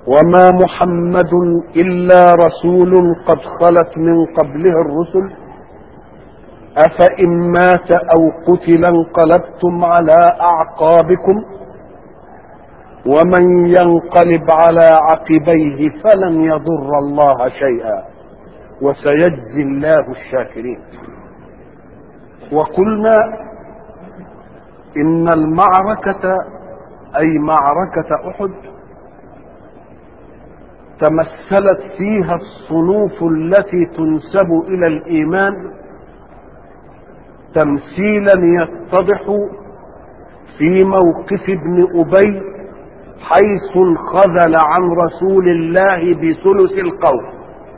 وما محمد الا رسول قد خلت من قبله الرسل افان مات او قتل انقلبتم على اعقابكم ومن ينقلب على عقبيه فلن يضر الله شيئا وسيجزي الله الشاكرين وقلنا ان المعركه اي معركه احد تمثلت فيها الصنوف التي تنسب الى الايمان تمثيلا يتضح في موقف ابن ابي حيث انخذل عن رسول الله بثلث القوم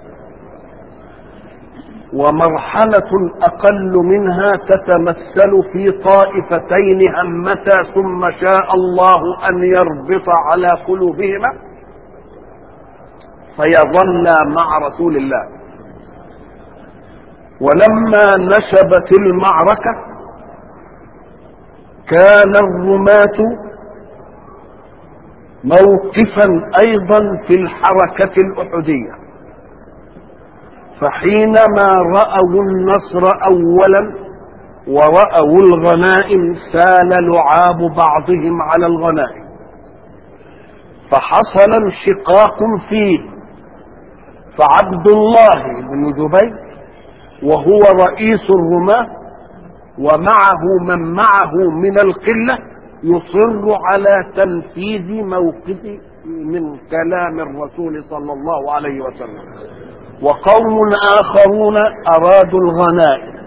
ومرحلة أقل منها تتمثل في طائفتين همتا ثم شاء الله أن يربط على قلوبهما فيظلا مع رسول الله ولما نشبت المعركة كان الرماة موقفا أيضا في الحركة الأحدية فحينما رأوا النصر أولا ورأوا الغنائم سال لعاب بعضهم على الغنائم فحصل انشقاق فيه فعبد الله بن جبير وهو رئيس الرماة ومعه من معه من القلة يصر على تنفيذ موقف من كلام الرسول صلى الله عليه وسلم وقوم آخرون أرادوا الغنائم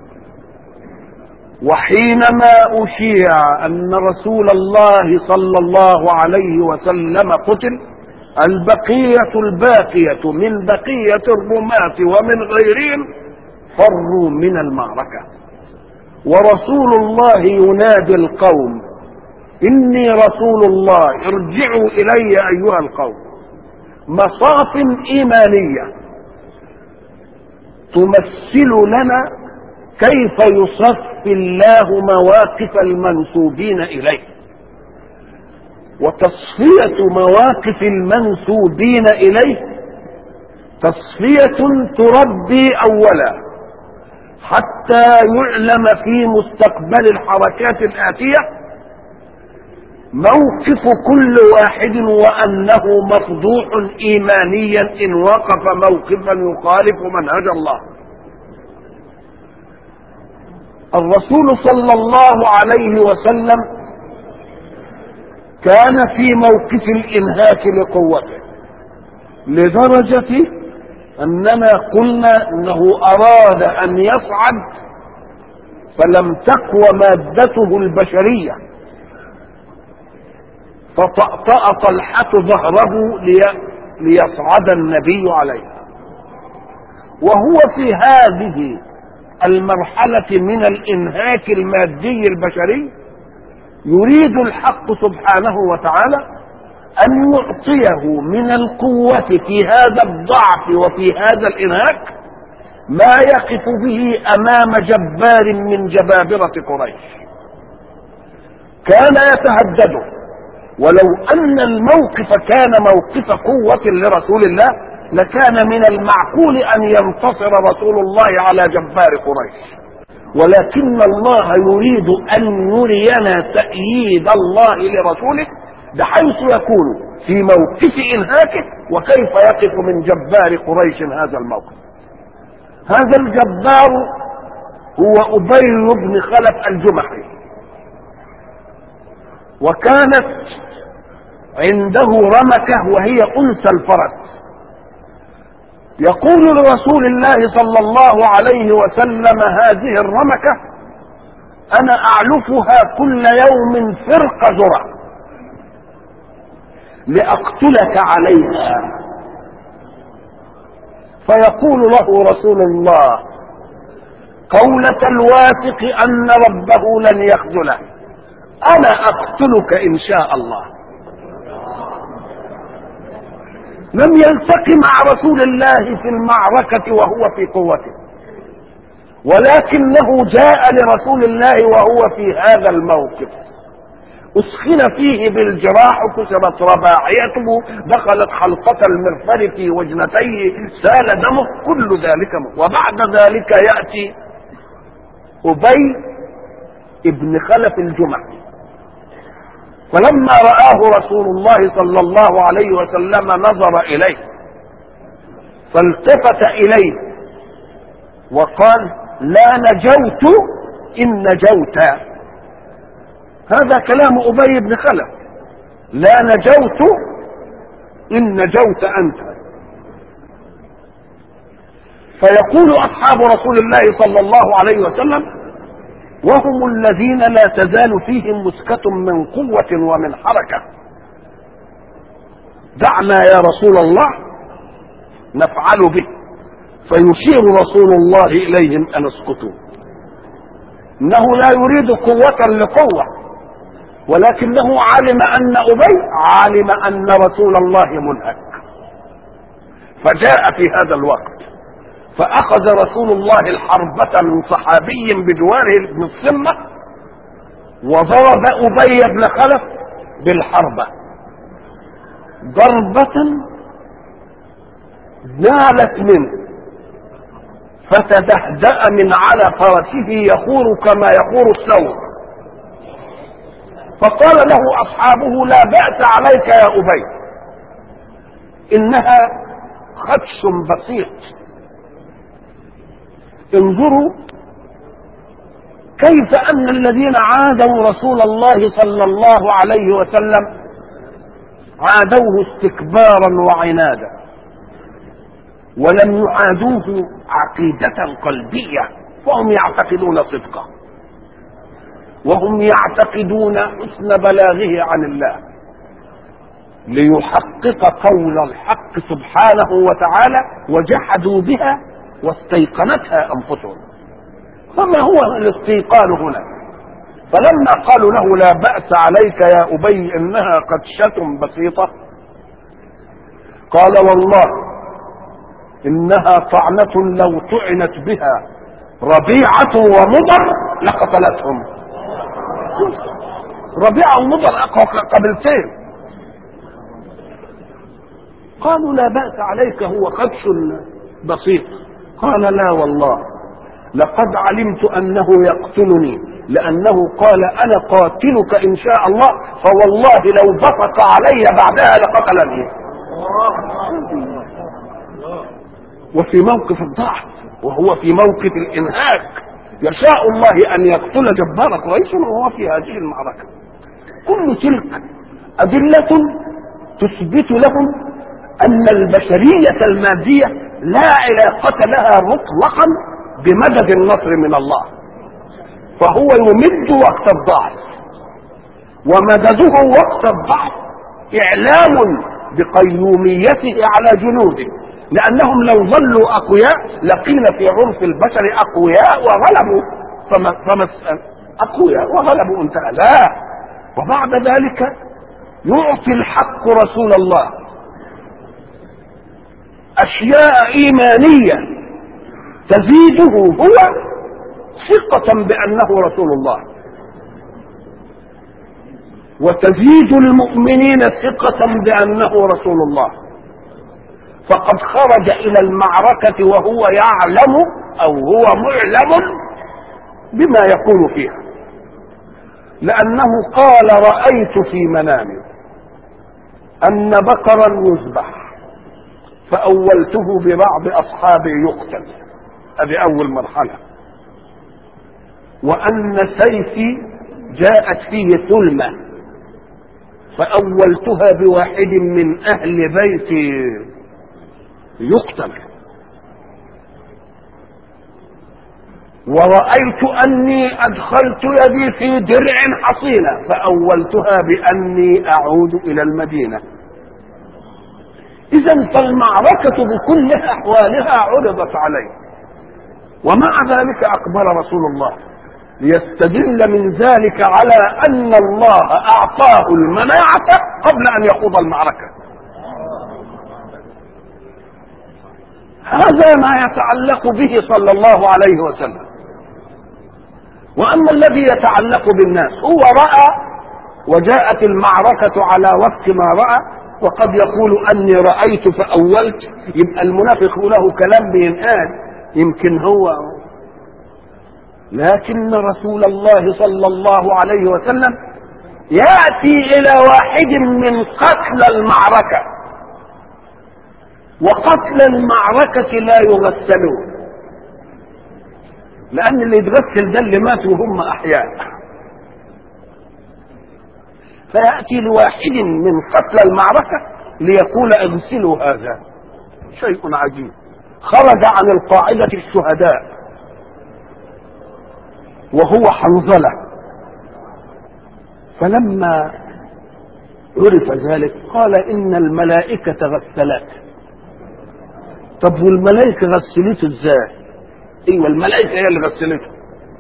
وحينما أشيع أن رسول الله صلى الله عليه وسلم قتل البقية الباقية من بقية الرماة ومن غيرهم فروا من المعركة ورسول الله ينادي القوم إني رسول الله ارجعوا إلي أيها القوم مصاف إيمانية تمثل لنا كيف يصفي الله مواقف المنسوبين اليه وتصفيه مواقف المنسوبين اليه تصفيه تربي اولا حتى يعلم في مستقبل الحركات الاتيه موقف كل واحد وانه مفضوح ايمانيا ان وقف موقفا يخالف منهج الله الرسول صلى الله عليه وسلم كان في موقف الانهاك لقوته لدرجه اننا قلنا انه اراد ان يصعد فلم تقوى مادته البشريه فطأطأ طلحة ظهره لي... ليصعد النبي عليه وهو في هذه المرحلة من الإنهاك المادي البشري يريد الحق سبحانه وتعالى أن يعطيه من القوة في هذا الضعف وفي هذا الإنهاك ما يقف به أمام جبار من جبابرة قريش كان يتهدده ولو ان الموقف كان موقف قوة لرسول الله لكان من المعقول ان ينتصر رسول الله على جبار قريش ولكن الله يريد ان يرينا تأييد الله لرسوله بحيث يكون في موقف انهاكه وكيف يقف من جبار قريش هذا الموقف هذا الجبار هو ابي بن خلف الجمحي وكانت عنده رمكة وهي أنثى الفرس يقول لرسول الله صلى الله عليه وسلم هذه الرمكة أنا أعلفها كل يوم فرق ذرة لأقتلك عليها فيقول له رسول الله قولة الواثق أن ربه لن يخذله أنا أقتلك إن شاء الله لم يلتقي مع رسول الله في المعركة وهو في قوته ولكنه جاء لرسول الله وهو في هذا الموقف أسخن فيه بالجراح كسرت رباعيته دخلت حلقة المغفر في وجنتيه سال دمه كل ذلك وبعد ذلك يأتي أبي ابن خلف الجمح فلما رآه رسول الله صلى الله عليه وسلم نظر إليه فالتفت إليه وقال لا نجوت إن نجوت هذا كلام أبي بن خلف لا نجوت إن نجوت أنت فيقول أصحاب رسول الله صلى الله عليه وسلم وهم الذين لا تزال فيهم مسكة من قوة ومن حركة دعنا يا رسول الله نفعل به فيشير رسول الله إليهم أن اسكتوا إنه لا يريد قوة لقوة ولكنه علم أن أبي علم أن رسول الله منهك فجاء في هذا الوقت فأخذ رسول الله الحربة من صحابي بجواره بن السمة وضرب أبي بن خلف بالحربة ضربة نالت منه فتدهدأ من على فرسه يخور كما يخور الثور فقال له أصحابه لا بأس عليك يا أبي إنها خدش بسيط انظروا كيف ان الذين عادوا رسول الله صلى الله عليه وسلم عادوه استكبارا وعنادا ولم يعادوه عقيدة قلبية فهم يعتقدون صدقه وهم يعتقدون حسن بلاغه عن الله ليحقق قول الحق سبحانه وتعالى وجحدوا بها واستيقنتها انفسهم فما هو الاستيقان هنا فلما قالوا له لا باس عليك يا ابي انها قدشه بسيطه قال والله انها طعنه لو طعنت بها ربيعه ومضر لقتلتهم ربيعه ومضر اقوى قبلتين قالوا لا باس عليك هو خدش بسيط قال لا والله لقد علمت انه يقتلني لانه قال انا قاتلك ان شاء الله فوالله لو بصق علي بعدها لقتلني وفي موقف الضعف وهو في موقف الانهاك يشاء الله ان يقتل جبار قريش وهو في هذه المعركه كل تلك ادله تثبت لهم ان البشريه الماديه لا علاقة لها مطلقا بمدد النصر من الله فهو يمد وقت الضعف ومدده وقت الضعف إعلام بقيوميته على جنوده لأنهم لو ظلوا أقوياء لقيل في عرف البشر أقوياء وغلبوا فما, فما أقوياء وغلبوا انتهى لا وبعد ذلك يعطي الحق رسول الله اشياء ايمانيه تزيده هو ثقة بأنه رسول الله وتزيد المؤمنين ثقة بأنه رسول الله فقد خرج إلى المعركة وهو يعلم أو هو معلم بما يكون فيها لأنه قال رأيت في منامي أن بقرا يذبح فأولته ببعض أصحابي يقتل هذه أول مرحلة وأن سيفي جاءت فيه ثلمة فأولتها بواحد من أهل بيتي يقتل ورأيت أني أدخلت يدي في درع حصينة فأولتها بأني أعود إلى المدينة إذا فالمعركة بكل أحوالها عرضت عليه ومع ذلك أقبل رسول الله ليستدل من ذلك على أن الله أعطاه المناعة قبل أن يخوض المعركة هذا ما يتعلق به صلى الله عليه وسلم وأما الذي يتعلق بالناس هو رأى وجاءت المعركة على وفق ما رأى وقد يقول أني رأيت فأولت يبقى المنافق له كلام بينقال يمكن هو لكن رسول الله صلى الله عليه وسلم يأتي إلى واحد من قتل المعركة وقتل المعركة لا يغسلون لأن اللي يتغسل ده اللي مات وهم أحياء فيأتي لواحد من قتل المعركة ليقول اغسلوا هذا شيء عجيب خرج عن القاعدة الشهداء وهو حنظلة فلما عرف ذلك قال إن الملائكة غسلت طب والملائكة غسلته ازاي ايوه الملائكة هي اللي غسلته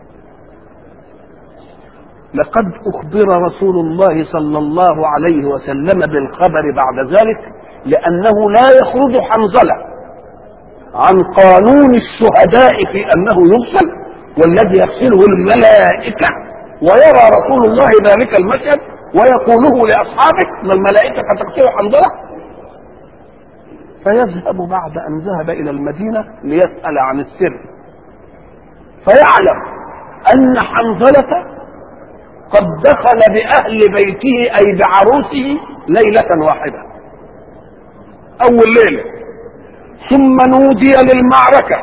لقد أخبر رسول الله صلى الله عليه وسلم بالخبر بعد ذلك لأنه لا يخرج حنظلة عن قانون الشهداء في أنه يغسل والذي يغسله الملائكة ويرى رسول الله ذلك المشهد ويقوله لأصحابه ما الملائكة تغسل حنظلة فيذهب بعد أن ذهب إلى المدينة ليسأل عن السر فيعلم أن حنظلة قد دخل بأهل بيته أي بعروسه ليلة واحدة أول ليلة ثم نودي للمعركة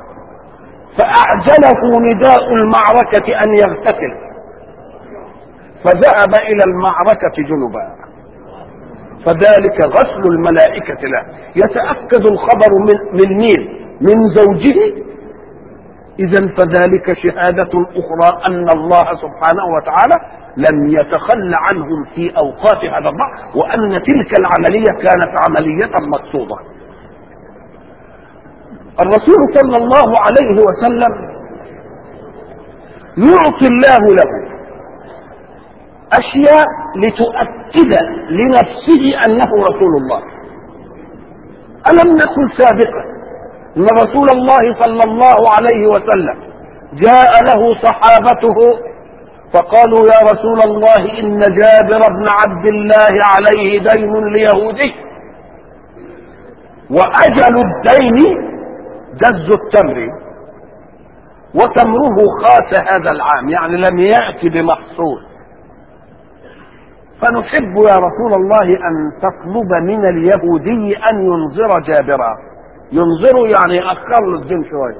فأعجله نداء المعركة أن يغتسل فذهب إلى المعركة جنبا فذلك غسل الملائكة له يتأكد الخبر من, من مين من زوجه إذا فذلك شهادة أخرى أن الله سبحانه وتعالى لم يتخل عنهم في أوقات هذا الضعف وأن تلك العملية كانت عملية مقصودة الرسول صلى الله عليه وسلم يعطي الله له أشياء لتؤكد لنفسه أنه رسول الله ألم نكن سابقا ان رسول الله صلى الله عليه وسلم جاء له صحابته فقالوا يا رسول الله ان جابر بن عبد الله عليه دين ليهودي واجل الدين جز التمر وتمره خاس هذا العام يعني لم يأت بمحصول فنحب يا رسول الله أن تطلب من اليهودي أن ينظر جابرا ينظره يعني يأخر له الدين شوية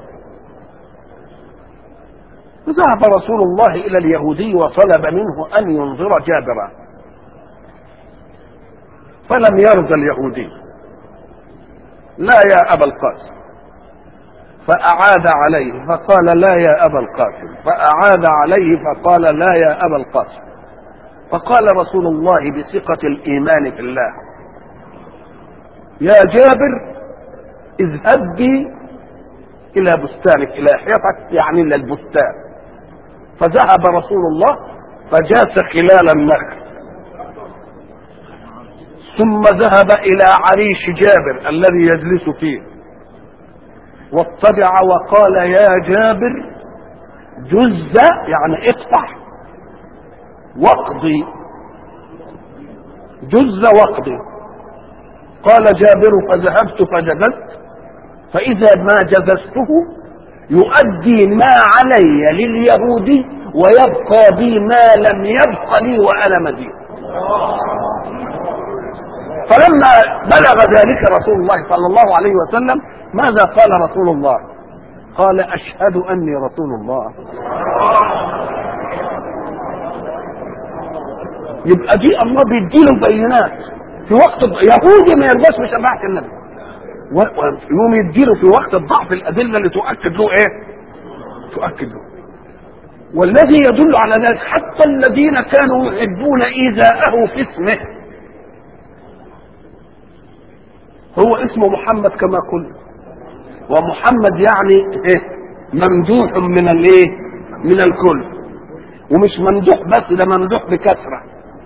ذهب رسول الله إلى اليهودي وطلب منه أن ينظر جابرا فلم يرضى اليهودي لا يا أبا القاسم فأعاد عليه فقال لا يا أبا القاسم فأعاد عليه فقال لا يا أبا القاسم فقال رسول الله بثقة الإيمان في الله يا جابر اذهب بي إلى بستانك إلى حيطك يعني إلى البستان فذهب رسول الله فجاس خلال النخل ثم ذهب إلى عريش جابر الذي يجلس فيه واطبع وقال يا جابر جز يعني اقطع واقضي جز واقضي قال جابر فذهبت فجززت فإذا ما جززته يؤدي ما علي لليهودي ويبقى بي ما لم يبق لي وأنا مدين فلما بلغ ذلك رسول الله صلى الله عليه وسلم ماذا قال رسول الله قال أشهد أني رسول الله يبقى دي الله بيديله بينات في وقت يهودي ما يرضاش بشفاعة النبي ويقوم يديله في وقت الضعف الأدلة اللي تؤكد له إيه؟ تؤكد له والذي يدل على ذلك حتى الذين كانوا يحبون إيذاءه في اسمه هو اسمه محمد كما قلت ومحمد يعني إيه؟ ممدوح من الايه؟ من الكل ومش ممدوح بس ده ممدوح بكثره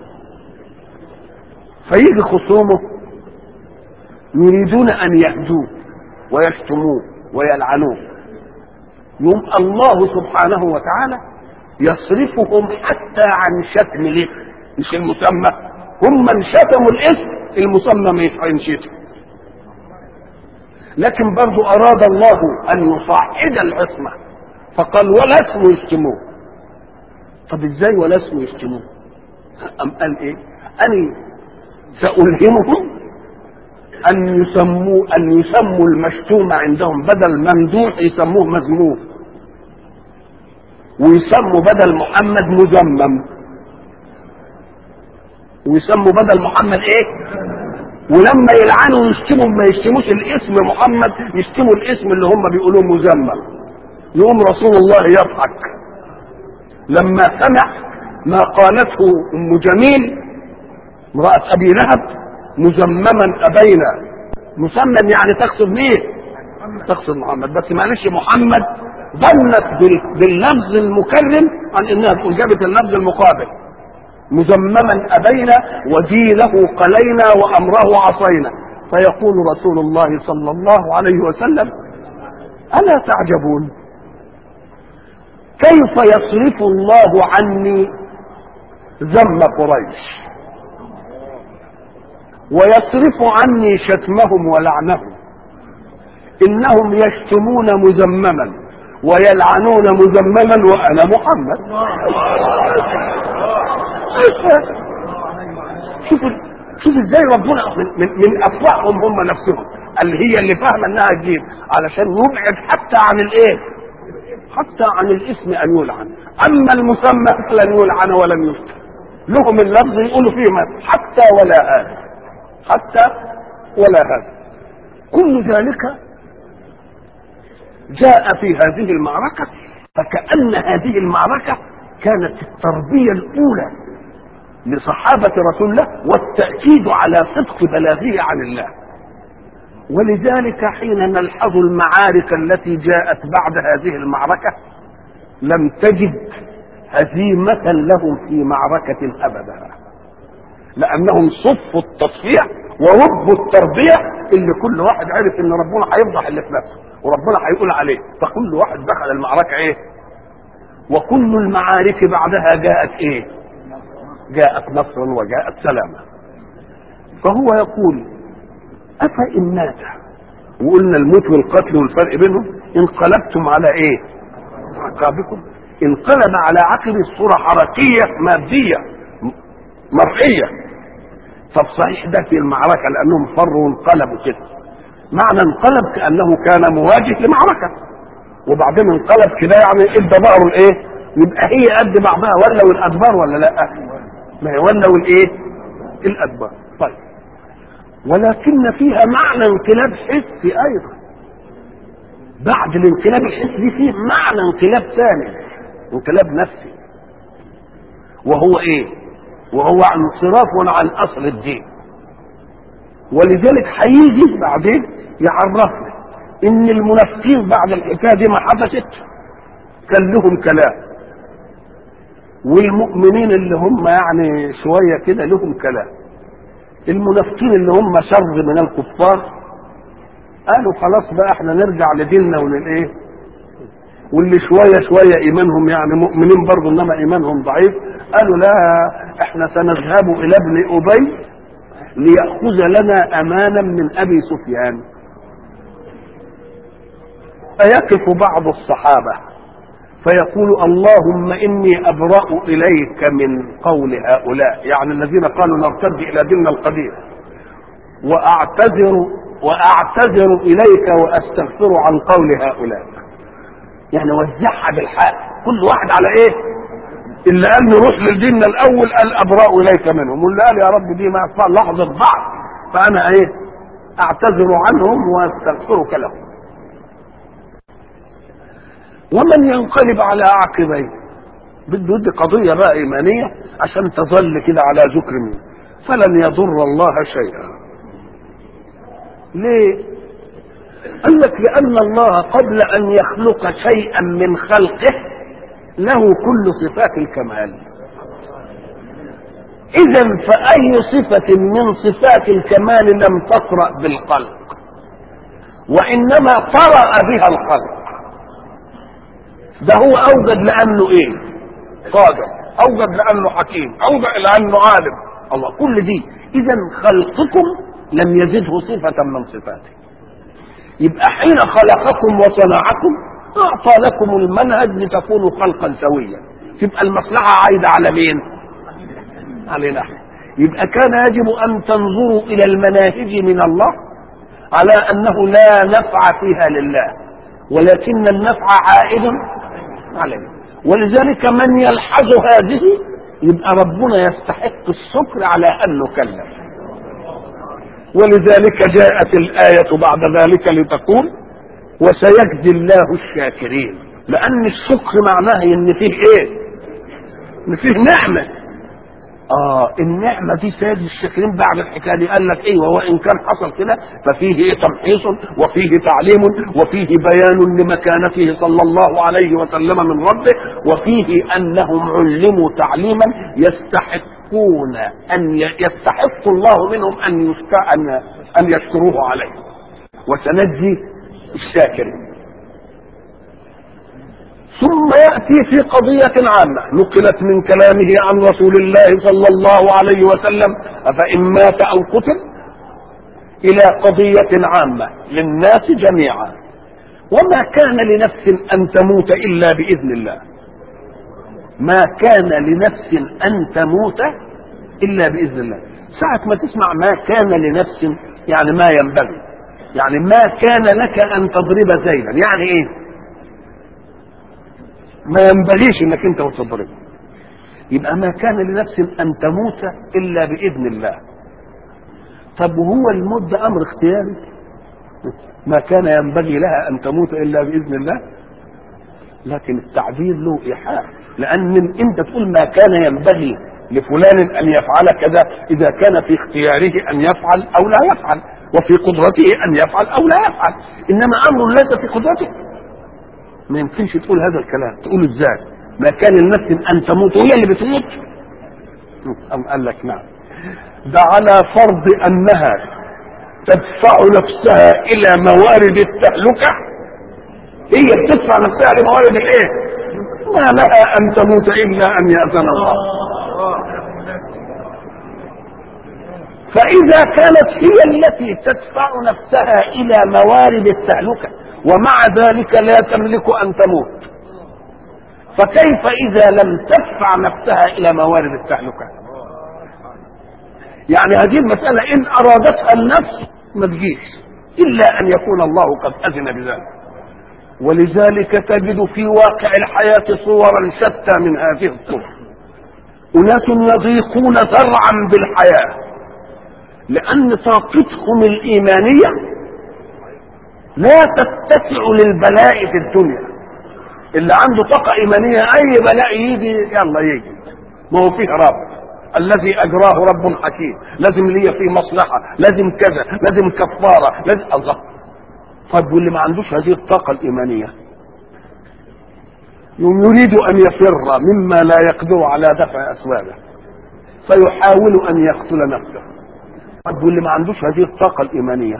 فيجي خصومه يريدون ان يهدوه ويشتموه ويلعنوه يوم الله سبحانه وتعالى يصرفهم حتى عن شتم له مش المسمى هم من شتموا الاسم المسمى ما ينشتم لكن برضو اراد الله ان يصعد العصمه فقال ولا اسم يشتموه طب ازاي ولا اسم يشتموه ام قال ايه اني سالهمهم ان يسموا ان يسموا المشتوم عندهم بدل ممدوح يسموه مذموم ويسموا بدل محمد مذمم ويسموا بدل محمد ايه ولما يلعنوا يشتموا ما يشتموش الاسم محمد يشتموا الاسم اللي هم بيقولوه مذمم يقوم رسول الله يضحك لما سمع ما قالته ام جميل امراه ابي لهب مذمما ابينا مسمم يعني تقصد مين تقصد محمد بس معلش محمد ظنت باللفظ المكرم عن انها تقول جابت اللفظ المقابل مذمما ابينا ودينه قلينا وامره عصينا فيقول رسول الله صلى الله عليه وسلم الا تعجبون كيف يصرف الله عني ذم قريش ويصرف عني شتمهم ولعنهم انهم يشتمون مذمما ويلعنون مذمما وانا محمد شوف شوف ازاي ربنا من, من, من افواههم هم نفسهم اللي هي اللي فاهمه انها تجيب علشان يبعد حتى عن الايه حتى عن الاسم ان يلعن اما المسمى فلن يلعن ولن يشتم لهم اللفظ يقولوا فيه ما حتى ولا هذا حتى ولا هذا كل ذلك جاء في هذه المعركة فكأن هذه المعركة كانت التربية الأولى لصحابة رسول الله والتأكيد على صدق بلاغه عن الله ولذلك حين نلحظ المعارك التي جاءت بعد هذه المعركة لم تجد هزيمة لهم في معركة أبدا لأنهم صفوا التصفية وربوا التربية اللي كل واحد عرف ان ربنا هيفضح اللي في نفسه وربنا هيقول عليه فكل واحد دخل المعركة ايه وكل المعارك بعدها جاءت ايه جاءت نصر وجاءت سلامة فهو يقول أفإن مات وقلنا الموت والقتل والفرق بينهم انقلبتم على ايه عقابكم انقلب على عقب الصورة حركية مادية مرئية طب صحيح ده في المعركة لأنهم فروا وانقلبوا كده معنى انقلب كأنه كان مواجه لمعركة وبعدين انقلب كده يعني ادى ظهره الايه يبقى هي قد بعضها ولوا الادبار ولا لا ما هي ولوا الايه الادبار طيب ولكن فيها معنى انقلاب حسي ايضا بعد الانقلاب الحسي فيه معنى انقلاب ثاني انقلاب نفسي وهو ايه وهو انصراف عن اصل الدين ولذلك هيجي بعدين يعرفنا ان المنافقين بعد الحكايه دي ما حدثت كان لهم كلام والمؤمنين اللي هم يعني شويه كده لهم كلام المنافقين اللي هم شر من الكفار قالوا خلاص بقى احنا نرجع لديننا وللايه واللي شويه شويه ايمانهم يعني مؤمنين برضه انما ايمانهم ضعيف قالوا لا احنا سنذهب الى ابن ابي ليأخذ لنا امانا من ابي سفيان فيقف بعض الصحابه فيقول اللهم اني ابرا اليك من قول هؤلاء يعني الذين قالوا نرتد الى ديننا القديم واعتذر واعتذر اليك واستغفر عن قول هؤلاء يعني وزعها بالحق كل واحد على ايه اللي قال نروح لديننا الاول قال ابرا اليك منهم واللي قال يا رب دي ما لحظه ضعف فانا ايه اعتذر عنهم واستغفرك لهم ومن ينقلب على عقبيه بده يدي قضية بقى إيمانية عشان تظل كده على ذكر منه فلن يضر الله شيئا ليه قال لك لأن الله قبل أن يخلق شيئا من خلقه له كل صفات الكمال إذا فأي صفة من صفات الكمال لم تطرأ بالخلق وإنما طرأ بها الخلق ده هو اوجد لانه ايه قادر اوجد لانه حكيم اوجد لانه عالم الله كل دي اذا خلقكم لم يزده صفه من صفاته يبقى حين خلقكم وصنعكم اعطى لكم المنهج لتكونوا خلقا سويا تبقى المصلحه عايده على مين علينا احنا يبقى كان يجب ان تنظروا الى المناهج من الله على انه لا نفع فيها لله ولكن النفع عائد عليه ولذلك من يلحظ هذه يبقى ربنا يستحق الشكر على ان نكلف ولذلك جاءت الآية بعد ذلك لتقول وسيجزي الله الشاكرين لأن الشكر معناه إن فيه إيه؟ إن فيه نعمة اه النعمه دي سيد الشاكرين بعد الحكايه دي قال لك ايوه وان كان حصل كده ففيه إيه تمحيص وفيه تعليم وفيه بيان لمكانته صلى الله عليه وسلم من ربه وفيه انهم علموا تعليما يستحقون ان ي- يستحق الله منهم ان يست... ان ان يشكروه عليه وسنجزي الشاكرين ثم يأتي في قضية عامة نقلت من كلامه عن رسول الله صلى الله عليه وسلم أفإن مات أو قتل إلى قضية عامة للناس جميعا وما كان لنفس أن تموت إلا بإذن الله ما كان لنفس أن تموت إلا بإذن الله ساعة ما تسمع ما كان لنفس يعني ما ينبغي يعني ما كان لك أن تضرب زيدا يعني إيه ما ينبغيش انك انت وتضربه يبقى ما كان لنفس ان تموت الا باذن الله طب وهو الموت ده امر اختياري ما كان ينبغي لها ان تموت الا باذن الله لكن التعبير له ايحاء لان انت تقول ما كان ينبغي لفلان ان يفعل كذا اذا كان في اختياره ان يفعل او لا يفعل وفي قدرته ان يفعل او لا يفعل انما امر ليس في قدرته ما يمكنش تقول هذا الكلام تقول ازاي ما كان النفس ان تموت وهي اللي بتموت أم قال لك نعم ده على فرض انها تدفع نفسها الى موارد التهلكه هي بتدفع نفسها لموارد الايه ما لها ان تموت الا ان ياذن الله فاذا كانت هي التي تدفع نفسها الى موارد التهلكه ومع ذلك لا تملك ان تموت فكيف اذا لم تدفع نفسها الى موارد التهلكه يعني هذه المساله ان ارادتها النفس ما تجيش الا ان يكون الله قد اذن بذلك ولذلك تجد في واقع الحياه صورا شتى من هذه الصور اناس يضيقون ذرعا بالحياه لان طاقتهم الايمانيه لا تتسع للبلاء في الدنيا اللي عنده طاقة إيمانية أي بلاء يجي يلا يجي ما هو فيه رب الذي أجراه رب حكيم لازم لي فيه مصلحة لازم كذا لازم كفارة لازم الله طيب واللي ما عندوش هذه الطاقة الإيمانية يريد أن يفر مما لا يقدر على دفع أسبابه فيحاول أن يقتل نفسه طيب واللي ما عندوش هذه الطاقة الإيمانية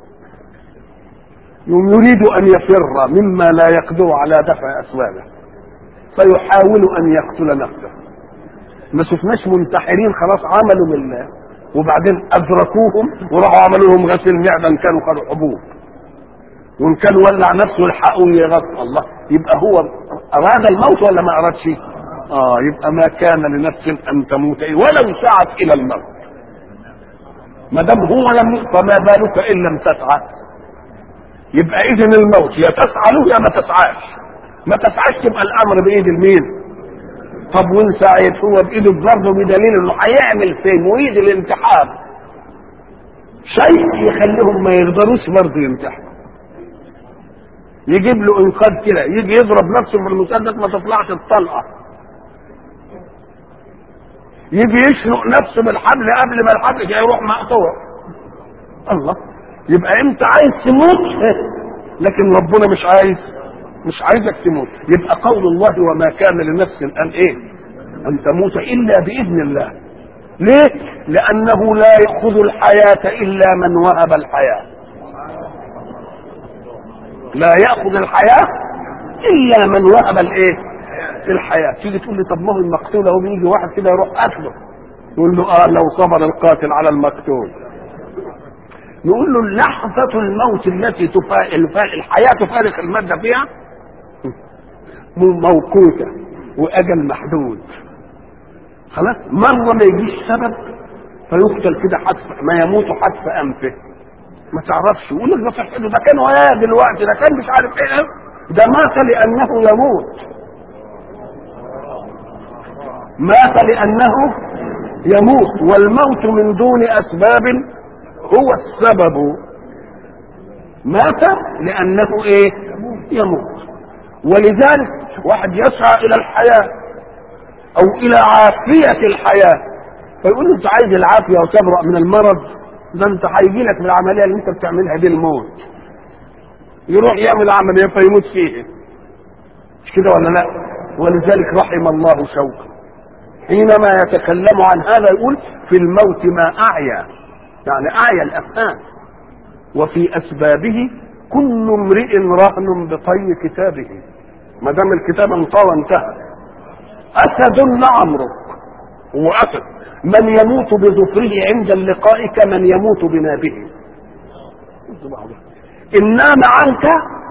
يريد ان يفر مما لا يقدر على دفع اسبابه فيحاول ان يقتل نفسه ما شفناش منتحرين خلاص عملوا بالله وبعدين ادركوهم وراحوا عملوا لهم غسيل معده ان كانوا خدوا حبوب وان كان ولع نفسه يلحقوا يغطى الله يبقى هو اراد الموت ولا ما ارادش اه يبقى ما كان لنفس ان تموت ولو سعت الى الموت ما دام هو لم فما بالك ان لم تسعى يبقى اذن الموت يا تسعى له يا ما تسعاش ما تسعاش تبقى الامر بايد المين طب وان سعيت هو بايده برضه بدليل انه هيعمل فين ويد الانتحار شيء يخليهم ما يقدروش برضه ينتحروا يجيب له انقاذ كده يجي يضرب نفسه في المسدس ما تطلعش الطلقه يجي يشنق نفسه بالحبل قبل ما الحبل يروح مقطوع الله يبقى انت عايز تموت لكن ربنا مش عايز مش عايزك تموت يبقى قول الله وما كان لنفس ان ايه ان تموت الا باذن الله ليه لانه لا ياخذ الحياه الا من وهب الحياه لا ياخذ الحياه الا من وهب الايه الحياه تيجي تقول لي طب ما هو المقتول اهو بيجي واحد كده يروح قتله يقول له اه لو صبر القاتل على المقتول نقول له لحظة الموت التي تفا... الحياة تفارق المادة فيها موقوتة وأجل محدود خلاص مرة ما يجيش سبب فيقتل كده حتف ما يموت حتف أنفه ما تعرفش يقول لك ده صحته ده كان وياه دلوقتي ده كان مش عارف ايه ده مات لأنه يموت مات لأنه يموت والموت من دون أسباب هو السبب مات لأنه إيه يموت ولذلك واحد يسعى إلى الحياة أو إلى عافية الحياة فيقول له أنت عايز العافية وتبرأ من المرض ده أنت هيجي لك من العملية اللي أنت بتعملها دي الموت يروح يعمل عملية فيموت فيها مش كده ولا لا ولذلك رحم الله شوقا حينما يتكلم عن هذا يقول في الموت ما أعيا يعني أعيا الأفهام وفي أسبابه كل امرئ رهن بطي كتابه ما دام الكتاب انطوى انتهى أسد لعمرك هو أسد من يموت بظفره عند اللقاء كمن يموت بنابه إن نام عنك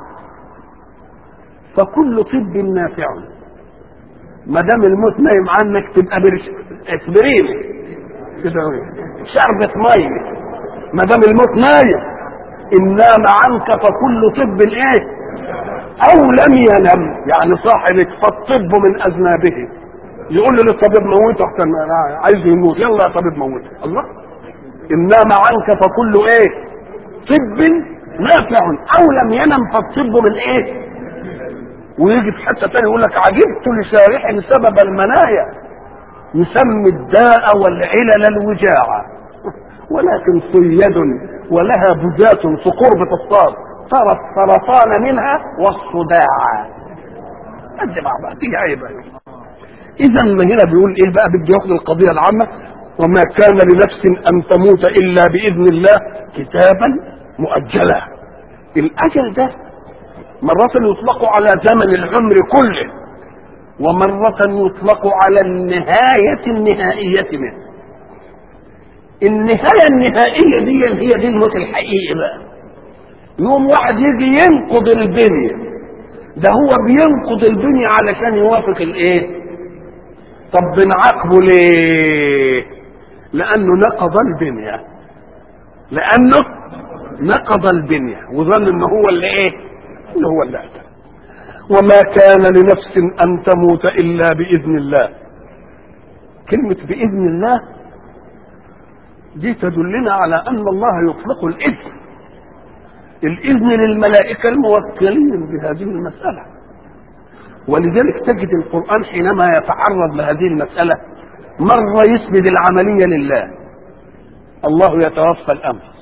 فكل طب نافع ما دام الموت نايم عنك تبقى برش... اسبرين كده شربة مية ما دام الموت نايم ان نام عنك فكل طب ايه او لم ينم يعني صاحبك فالطب من اذنابه يقول له للطبيب موته احسن عايز يموت يلا يا طبيب موته الله ان نام عنك فكل ايه طب نافع او لم ينم فالطب من ايه ويجي في حته ثانيه يقول لك عجبت لشارح سبب المنايا يسمي الداء والعلل الوجاعة ولكن صيد ولها بذات في قربة الصاد ترى السرطان منها والصداع قد بعضها تيجي عيبة إذا ما هنا بيقول إيه بقى بده ياخد القضية العامة وما كان لنفس أن تموت إلا بإذن الله كتابا مؤجلا الأجل ده مرة يطلق على زمن العمر كله ومرة يطلق على النهاية النهائية منه النهاية النهائية دي هي دي الموت الحقيقي بقى يوم واحد يجي ينقض البنية ده هو بينقض البنية علشان يوافق الايه طب بنعاقبه ليه لانه نقض البنية لانه نقض البنية وظن ان هو اللي ايه اللي هو اللي قتل وما كان لنفس ان تموت الا باذن الله كلمه باذن الله دي تدلنا على ان الله يطلق الاذن الاذن للملائكه الموكلين بهذه المساله ولذلك تجد القران حينما يتعرض لهذه المساله مره يسند العمليه لله الله يتوفى الانفس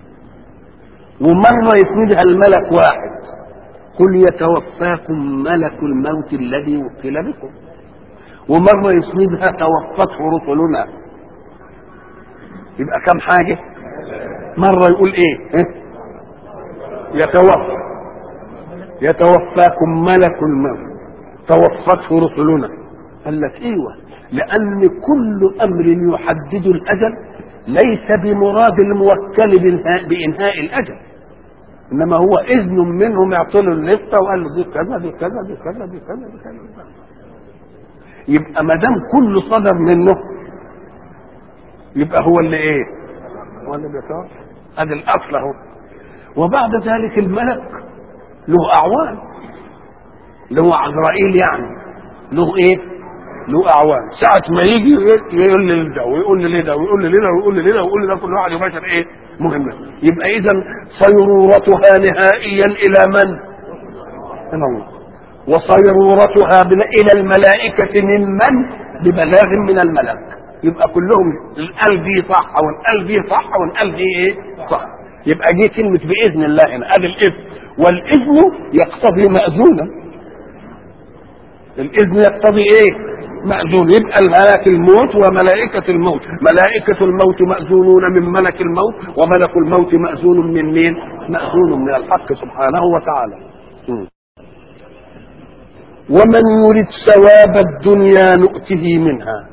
ومره يسندها الملك واحد قل يتوفاكم ملك الموت الذي وكل بكم ومرة يسندها توفته رسلنا يبقى كم حاجة مرة يقول ايه اه؟ يتوفى يتوفاكم ملك الموت توفته رسلنا قال لك ايوه لان كل امر يحدد الاجل ليس بمراد الموكل بانهاء الاجل انما هو اذن منهم يعطوا له اللسته وقال له دي كذا دي كذا دي كذا دي كذا دي كذا يبقى ما دام كله صدر منه يبقى هو اللي ايه؟ هو اللي بيتوفى ادي الاصل اهو وبعد ذلك الملك له اعوان له عزرائيل يعني له ايه؟ له اعوان ساعة ما يجي يقول لي ده ويقول لي ده ويقول لي ده ويقول لي ده ويقول لي ده كل واحد يباشر ايه؟ مهمة يبقى إذا صيرورتها نهائيا إلى من؟ إلى الله وصيرورتها إلى الملائكة ممن؟ ببلاغ من الملك يبقى كلهم القلب دي صح والقلب دي صح والقلب دي ايه؟ صح يبقى دي كلمة بإذن الله هنا ادي الإذن والإذن يقتضي مأذونا الإذن يقتضي إيه؟ مأذون يبقى الملك الموت وملائكة الموت ملائكة الموت مأذونون من ملك الموت وملك الموت مأذون من مين مأذون من الحق سبحانه وتعالى م. ومن يرد ثواب الدنيا نؤته منها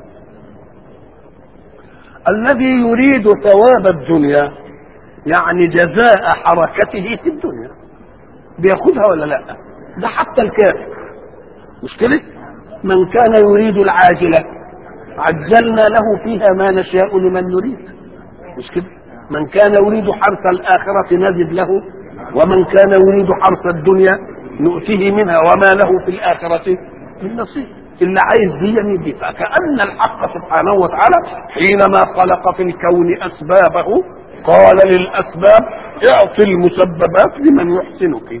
الذي يريد ثواب الدنيا يعني جزاء حركته في الدنيا بياخدها ولا لا ده حتى الكافر مش كده من كان يريد العاجله عجلنا له فيها ما نشاء لمن نريد مش كده من كان يريد حرث الآخرة نزد له ومن كان يريد حرث الدنيا نؤتيه منها وما له في الآخرة من نصيب اللي عايز دي يدي فكأن الحق سبحانه وتعالى حينما خلق في الكون أسبابه قال للأسباب اعطي المسببات لمن يحسنك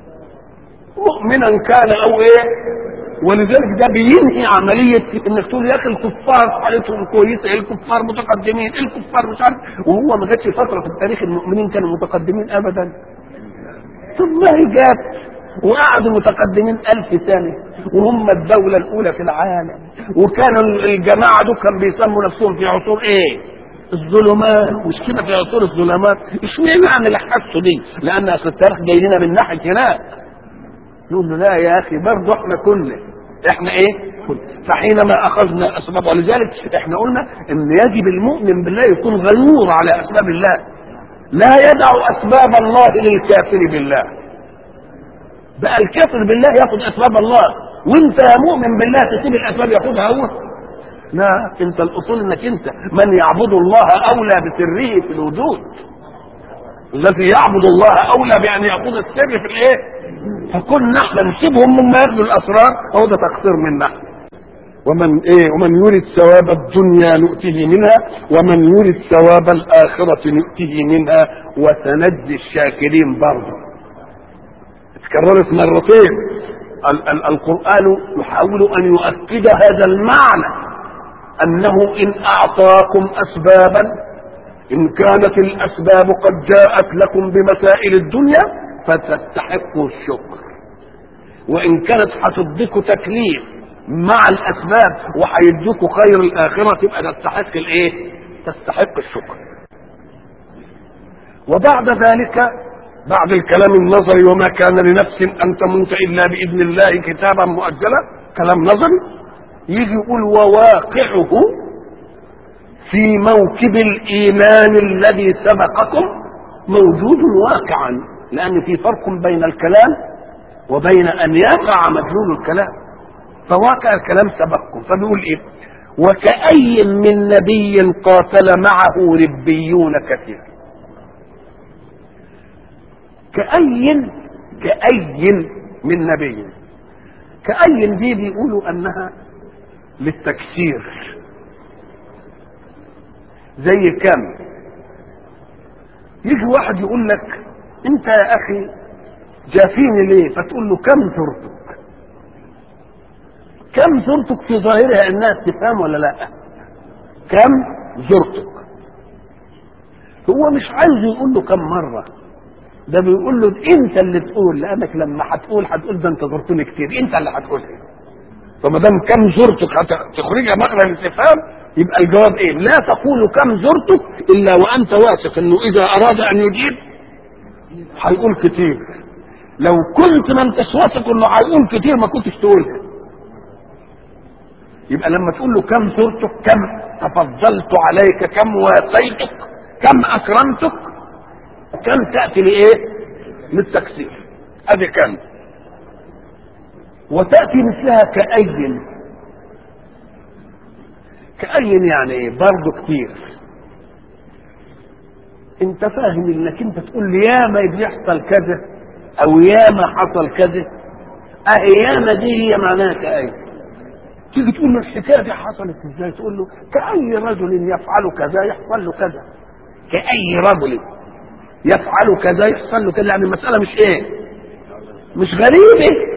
مؤمنا كان أو إيه ولذلك ده بينهي عملية انك تقول يا اخي الكفار حالتهم كويسة الكفار متقدمين الكفار مش عارف وهو ما جاتش فترة في التاريخ المؤمنين كانوا متقدمين ابدا ثم هي جت وقعدوا متقدمين ألف سنة وهم الدولة الأولى في العالم وكانوا الجماعة دول كانوا بيسموا نفسهم في عصور إيه؟ الظلمات مش كده في عصور الظلمات اشمعنى يعني اللي حسوا دي؟ لأن أصل التاريخ جاي لنا من ناحية هناك نقول له لا يا اخي برضه احنا كنا احنا ايه كنا فحينما اخذنا اسباب ولذلك احنا قلنا ان يجب المؤمن بالله يكون غيور على اسباب الله لا يدع اسباب الله للكافر بالله بقى الكافر بالله ياخذ اسباب الله وانت يا مؤمن بالله تسيب الاسباب ياخذها هو لا انت الاصول انك انت من يعبد الله اولى بسره في الوجود الذي يعبد الله اولى بان ياخذ السر في الايه فكنا احنا نسيبهم مما ياخذوا الاسرار هو ده تقصير منا ومن ايه ومن يريد ثواب الدنيا نؤته منها ومن يريد ثواب الاخره نؤته منها وسنجزي الشاكرين برضه اتكررت مرتين ال- ال- القران يحاول ان يؤكد هذا المعنى انه ان اعطاكم اسبابا ان كانت الاسباب قد جاءت لكم بمسائل الدنيا فتستحقوا الشكر وان كانت هتديكوا تكليف مع الاسباب وهيديكوا خير الاخره تبقى تستحق الايه تستحق الشكر وبعد ذلك بعد الكلام النظري وما كان لنفس ان تموت الا باذن الله كتابا مؤجلا كلام نظري يجي يقول وواقعه في موكب الايمان الذي سبقكم موجود واقعا لان في فرق بين الكلام وبين ان يقع مدلول الكلام فواقع الكلام سبقكم فبيقول ايه وكأي من نبي قاتل معه ربيون كثير كأي كأي من نبي كأي دي بيقولوا انها للتكسير زي كم يجي واحد يقول لك انت يا اخي جافيني ليه فتقول له كم زرتك كم زرتك في ظاهرها انها استفهام ولا لا كم زرتك هو مش عايز يقول له كم مره ده بيقول له انت اللي تقول لانك لما هتقول هتقول ده انت زرتني كتير انت اللي هتقولها فما دام كم زرتك هتخرجها مخرج الاستفهام يبقى الجواب ايه؟ لا تقول كم زرتك الا وانت واثق انه اذا اراد ان يجيب هيقول كتير. لو كنت ما انتش واثق انه هيقول كتير ما كنتش تقولها. يبقى لما تقول له كم زرتك كم تفضلت عليك كم واسيتك كم اكرمتك كم تاتي لايه؟ للتكسير. ادي كم. وتاتي مثلها كأي كأي يعني ايه برضه كتير انت فاهم انك انت تقول لي ياما بيحصل كذا او ياما حصل كذا اه ياما دي هي معناها كأي تيجي تقول له الحكايه دي حصلت ازاي تقول له كأي رجل يفعل كذا يحصل له كذا كأي رجل يفعل كذا يحصل له كذا يعني المسألة مش ايه مش غريبة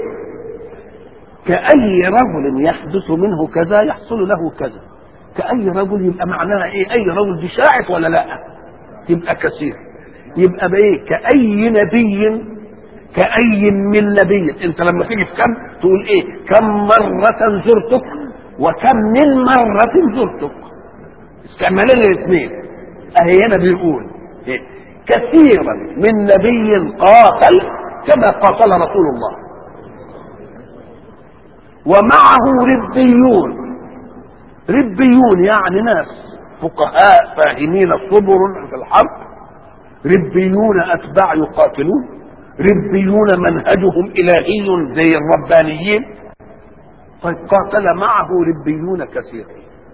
كأي رجل يحدث منه كذا يحصل له كذا كأي رجل يبقى معناها ايه اي رجل دي شاعف ولا لا يبقى كثير يبقى بايه كأي نبي كأي من نبي انت لما تيجي في كم تقول ايه كم مرة زرتك وكم من مرة زرتك استعمالين الاثنين اهي هنا بيقول إيه؟ كثيرا من نبي قاتل كما قاتل رسول الله ومعه ربيون ربيون يعني ناس فقهاء فاهمين صبر في الحرب ربيون اتباع يقاتلون ربيون منهجهم الهي زي الربانيين طيب قاتل معه ربيون كثير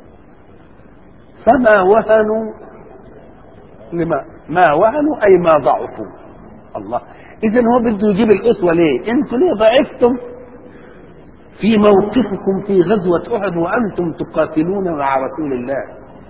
فما وهنوا لما ما وهنوا اي ما ضعفوا الله اذا هو بده يجيب الاسوه ليه انتوا ليه ضعفتم في موقفكم في غزوه احد وانتم تقاتلون مع رسول الله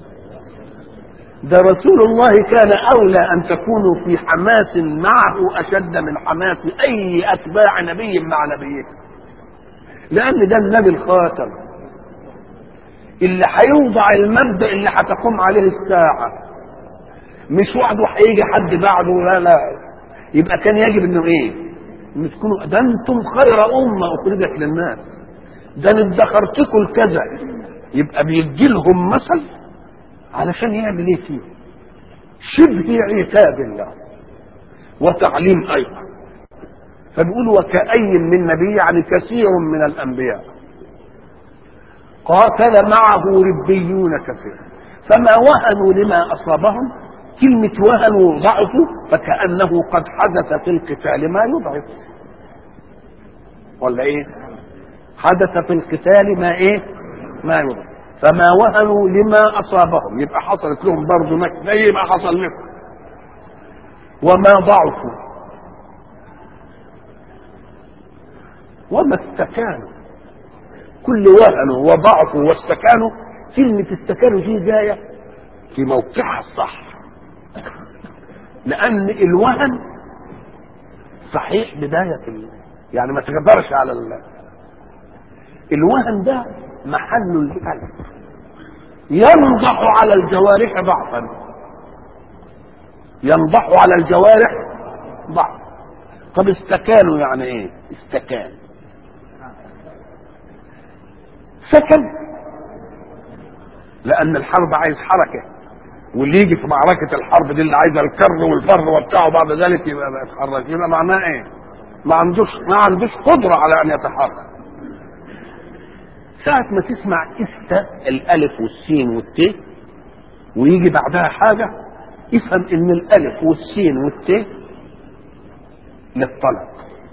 ده رسول الله كان اولى ان تكونوا في حماس معه اشد من حماس اي اتباع نبي مع نبيه لان ده النبي الخاتم اللي هيوضع المبدا اللي هتقوم عليه الساعه مش وحده هيجي حد بعده لا لا يبقى كان يجب انه ايه؟ ان تكونوا ده انتم خير امه اخرجت للناس ده انا ادخرتكم الكذا يبقى بيدي لهم مثل علشان يعمل ايه فيه؟ شبه عتاب الله وتعليم ايضا فبيقول وكأي من نبي يعني كثير من الانبياء قاتل معه ربيون كثير فما وهنوا لما اصابهم كلمة وهنوا وضعفوا فكأنه قد حدث في القتال ما يضعف ولا ايه حدث في القتال ما ايه ما يضعف فما وهنوا لما اصابهم يبقى حصلت لهم برضه نكس زي ما حصل لكم وما ضعفوا وما استكانوا كل وهنوا وضعفوا واستكانوا كلمة استكانوا دي جاية في موقعها الصح لأن الوهن صحيح بداية ال... يعني ما تقدرش على ال... الوهن ده محل القلب ينضح على الجوارح ضعفا ينضح على الجوارح ضعف طب استكانوا يعني ايه استكان سكن لان الحرب عايز حركه واللي يجي في معركه الحرب دي اللي عايزه الكر والفر وبتاع بعد ذلك يبقى يتحرك يبقى معناه ايه؟ ما عندوش ما عندوش قدره على ان يتحرك ساعة ما تسمع است الألف والسين والت ويجي بعدها حاجة افهم إن الألف والسين والت للطلب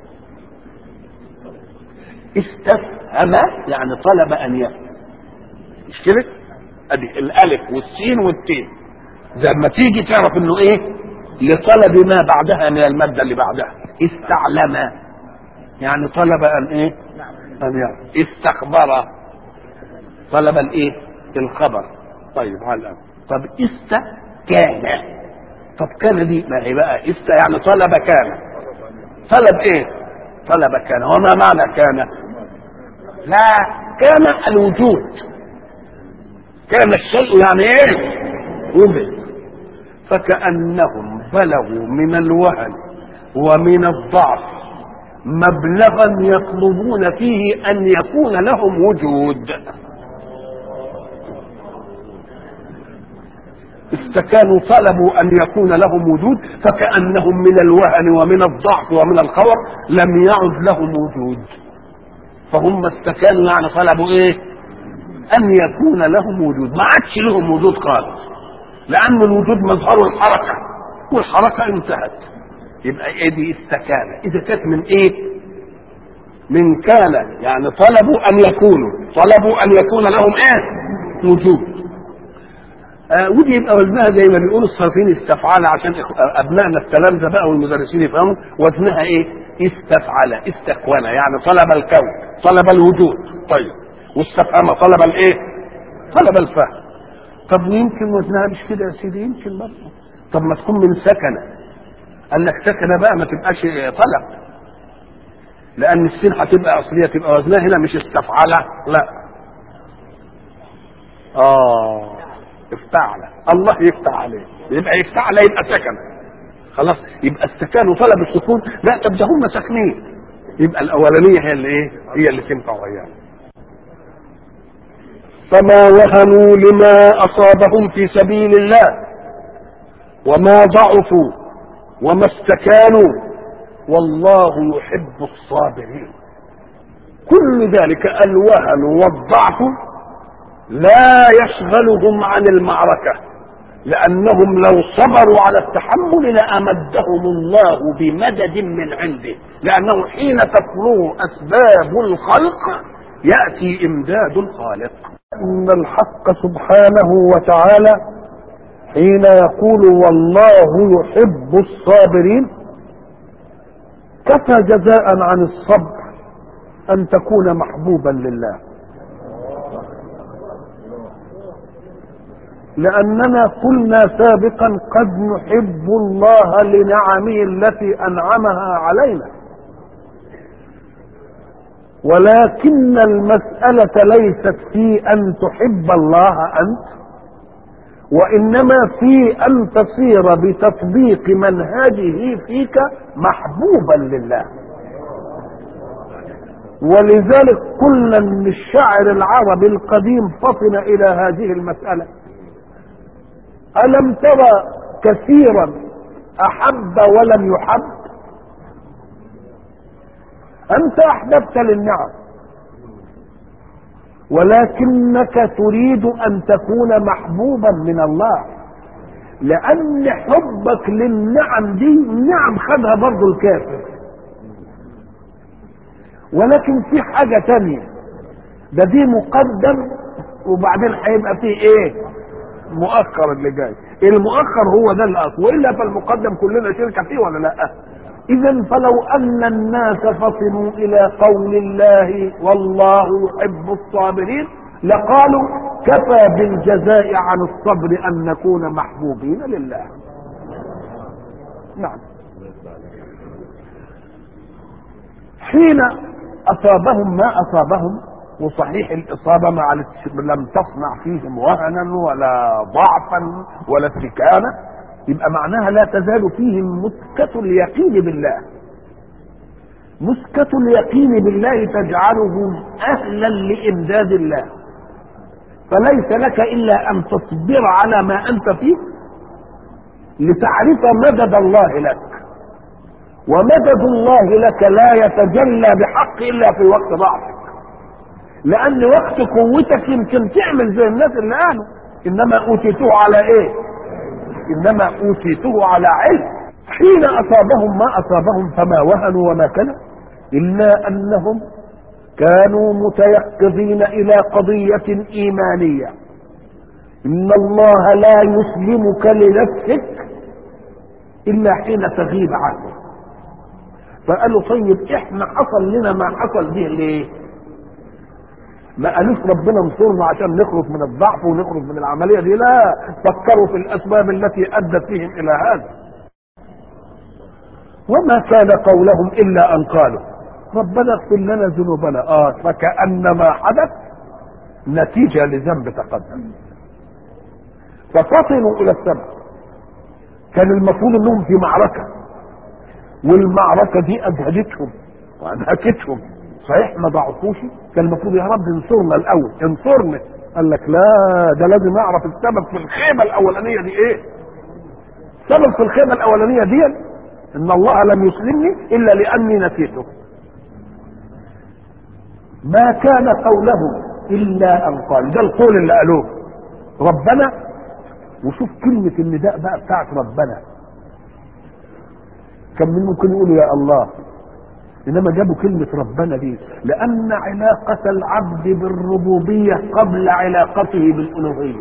استفهم يعني طلب أن يفهم مش كده؟ أدي الألف والسين والتين زي ما تيجي تعرف إنه إيه؟ لطلب ما بعدها من المادة اللي بعدها استعلم يعني طلب أن إيه؟ أن يعرف استخبر طلب الايه الخبر طيب على الأمر. طب است كان طب كان دي ما هي بقى است يعني طلب كان طلب ايه طلب كان وما معنى كان لا كان الوجود كان الشيء يعني ايه وجد فكأنهم بلغوا من الوهن ومن الضعف مبلغا يطلبون فيه ان يكون لهم وجود استكانوا طلبوا ان يكون لهم وجود فكانهم من الوهن ومن الضعف ومن الخور لم يعد لهم وجود فهم استكانوا يعني طلبوا ايه ان يكون لهم وجود ما عادش لهم وجود خالص لان الوجود مظهر الحركه والحركه انتهت يبقى ايه دي استكانه اذا كانت من ايه من كان يعني طلبوا ان يكونوا طلبوا ان يكون لهم ايه وجود آه ودي يبقى وزنها زي ما بيقولوا الصارفين استفعال عشان ابنائنا التلامذه بقى والمدرسين يفهموا وزنها ايه؟ استفعل استكون يعني طلب الكون طلب الوجود طيب واستفهم طلب الايه؟ طلب الفهم طب ويمكن وزنها مش كده يا سيدي يمكن برضه طب ما تكون من سكنه قال لك سكنه بقى ما تبقاش طلب لان السين هتبقى اصليه تبقى وزنها هنا مش استفعل لا اه افتعل الله يفتح عليه يبقى يفتعل يبقى سكن خلاص يبقى استكان وطلب السكون لا طب ده هم ساكنين يبقى الاولانيه هي اللي ايه هي اللي تنفع وياه فما وهنوا لما اصابهم في سبيل الله وما ضعفوا وما استكانوا والله يحب الصابرين كل ذلك الوهن والضعف لا يشغلهم عن المعركة لأنهم لو صبروا على التحمل لأمدهم الله بمدد من عنده لأنه حين تفرغ أسباب الخلق يأتي إمداد الخالق إن الحق سبحانه وتعالى حين يقول والله يحب الصابرين كفى جزاء عن الصبر أن تكون محبوبا لله لأننا قلنا سابقا قد نحب الله لنعمه التي أنعمها علينا ولكن المسألة ليست في أن تحب الله أنت وإنما في أن تصير بتطبيق منهجه فيك محبوبا لله ولذلك قلنا ان الشاعر العربي القديم فطن الى هذه المسألة ألم ترى كثيرا أحب ولم يحب أنت أحببت للنعم ولكنك تريد أن تكون محبوبا من الله لأن حبك للنعم دي نعم خدها برضو الكافر ولكن في حاجة تانية ده دي مقدم وبعدين هيبقى فيه ايه مؤخر اللي جاي المؤخر هو ده الاصل والا فالمقدم كلنا شركه فيه ولا لا اذا فلو ان الناس فطنوا الى قول الله والله يحب الصابرين لقالوا كفى بالجزاء عن الصبر ان نكون محبوبين لله نعم حين اصابهم ما اصابهم وصحيح الإصابة مع لم تصنع فيهم وهنا ولا ضعفا ولا استكانة يبقى معناها لا تزال فيهم مسكة اليقين بالله مسكة اليقين بالله تجعلهم أهلا لإمداد الله فليس لك إلا أن تصبر على ما أنت فيه لتعرف مدد الله لك ومدد الله لك لا يتجلى بحق إلا في وقت ضعفك لان وقت قوتك يمكن تعمل زي الناس اللي قالوا انما اوتيته على ايه انما اوتيته على علم حين اصابهم ما اصابهم فما وهنوا وما كلا الا انهم كانوا متيقظين الى قضيه ايمانيه ان الله لا يسلمك لنفسك الا حين تغيب عنه فقالوا طيب احنا حصل لنا ما حصل به ليه ما قالوش ربنا انصرنا عشان نخرج من الضعف ونخرج من العمليه دي لا فكروا في الاسباب التي ادت بهم الى هذا وما كان قولهم الا ان قالوا ربنا اغفر لنا ذنوبنا اه فكانما حدث نتيجه لذنب تقدم ففطنوا الى السبب كان المفروض انهم في معركه والمعركه دي اجهدتهم وانهكتهم صحيح ما ضعفوش كان المفروض يا رب انصرنا الاول انصرنا قال لك لا ده لازم اعرف السبب في الخيمه الاولانيه دي ايه السبب في الخيمه الاولانيه دي ان الله لم يسلمني الا لاني نسيته ما كان قولهم الا ان قال ده القول اللي قالوه ربنا وشوف كلمه النداء بقى بتاعت ربنا كان من ممكن يقولوا يا الله انما جابوا كلمه ربنا دي لان علاقه العبد بالربوبيه قبل علاقته بالالوهيه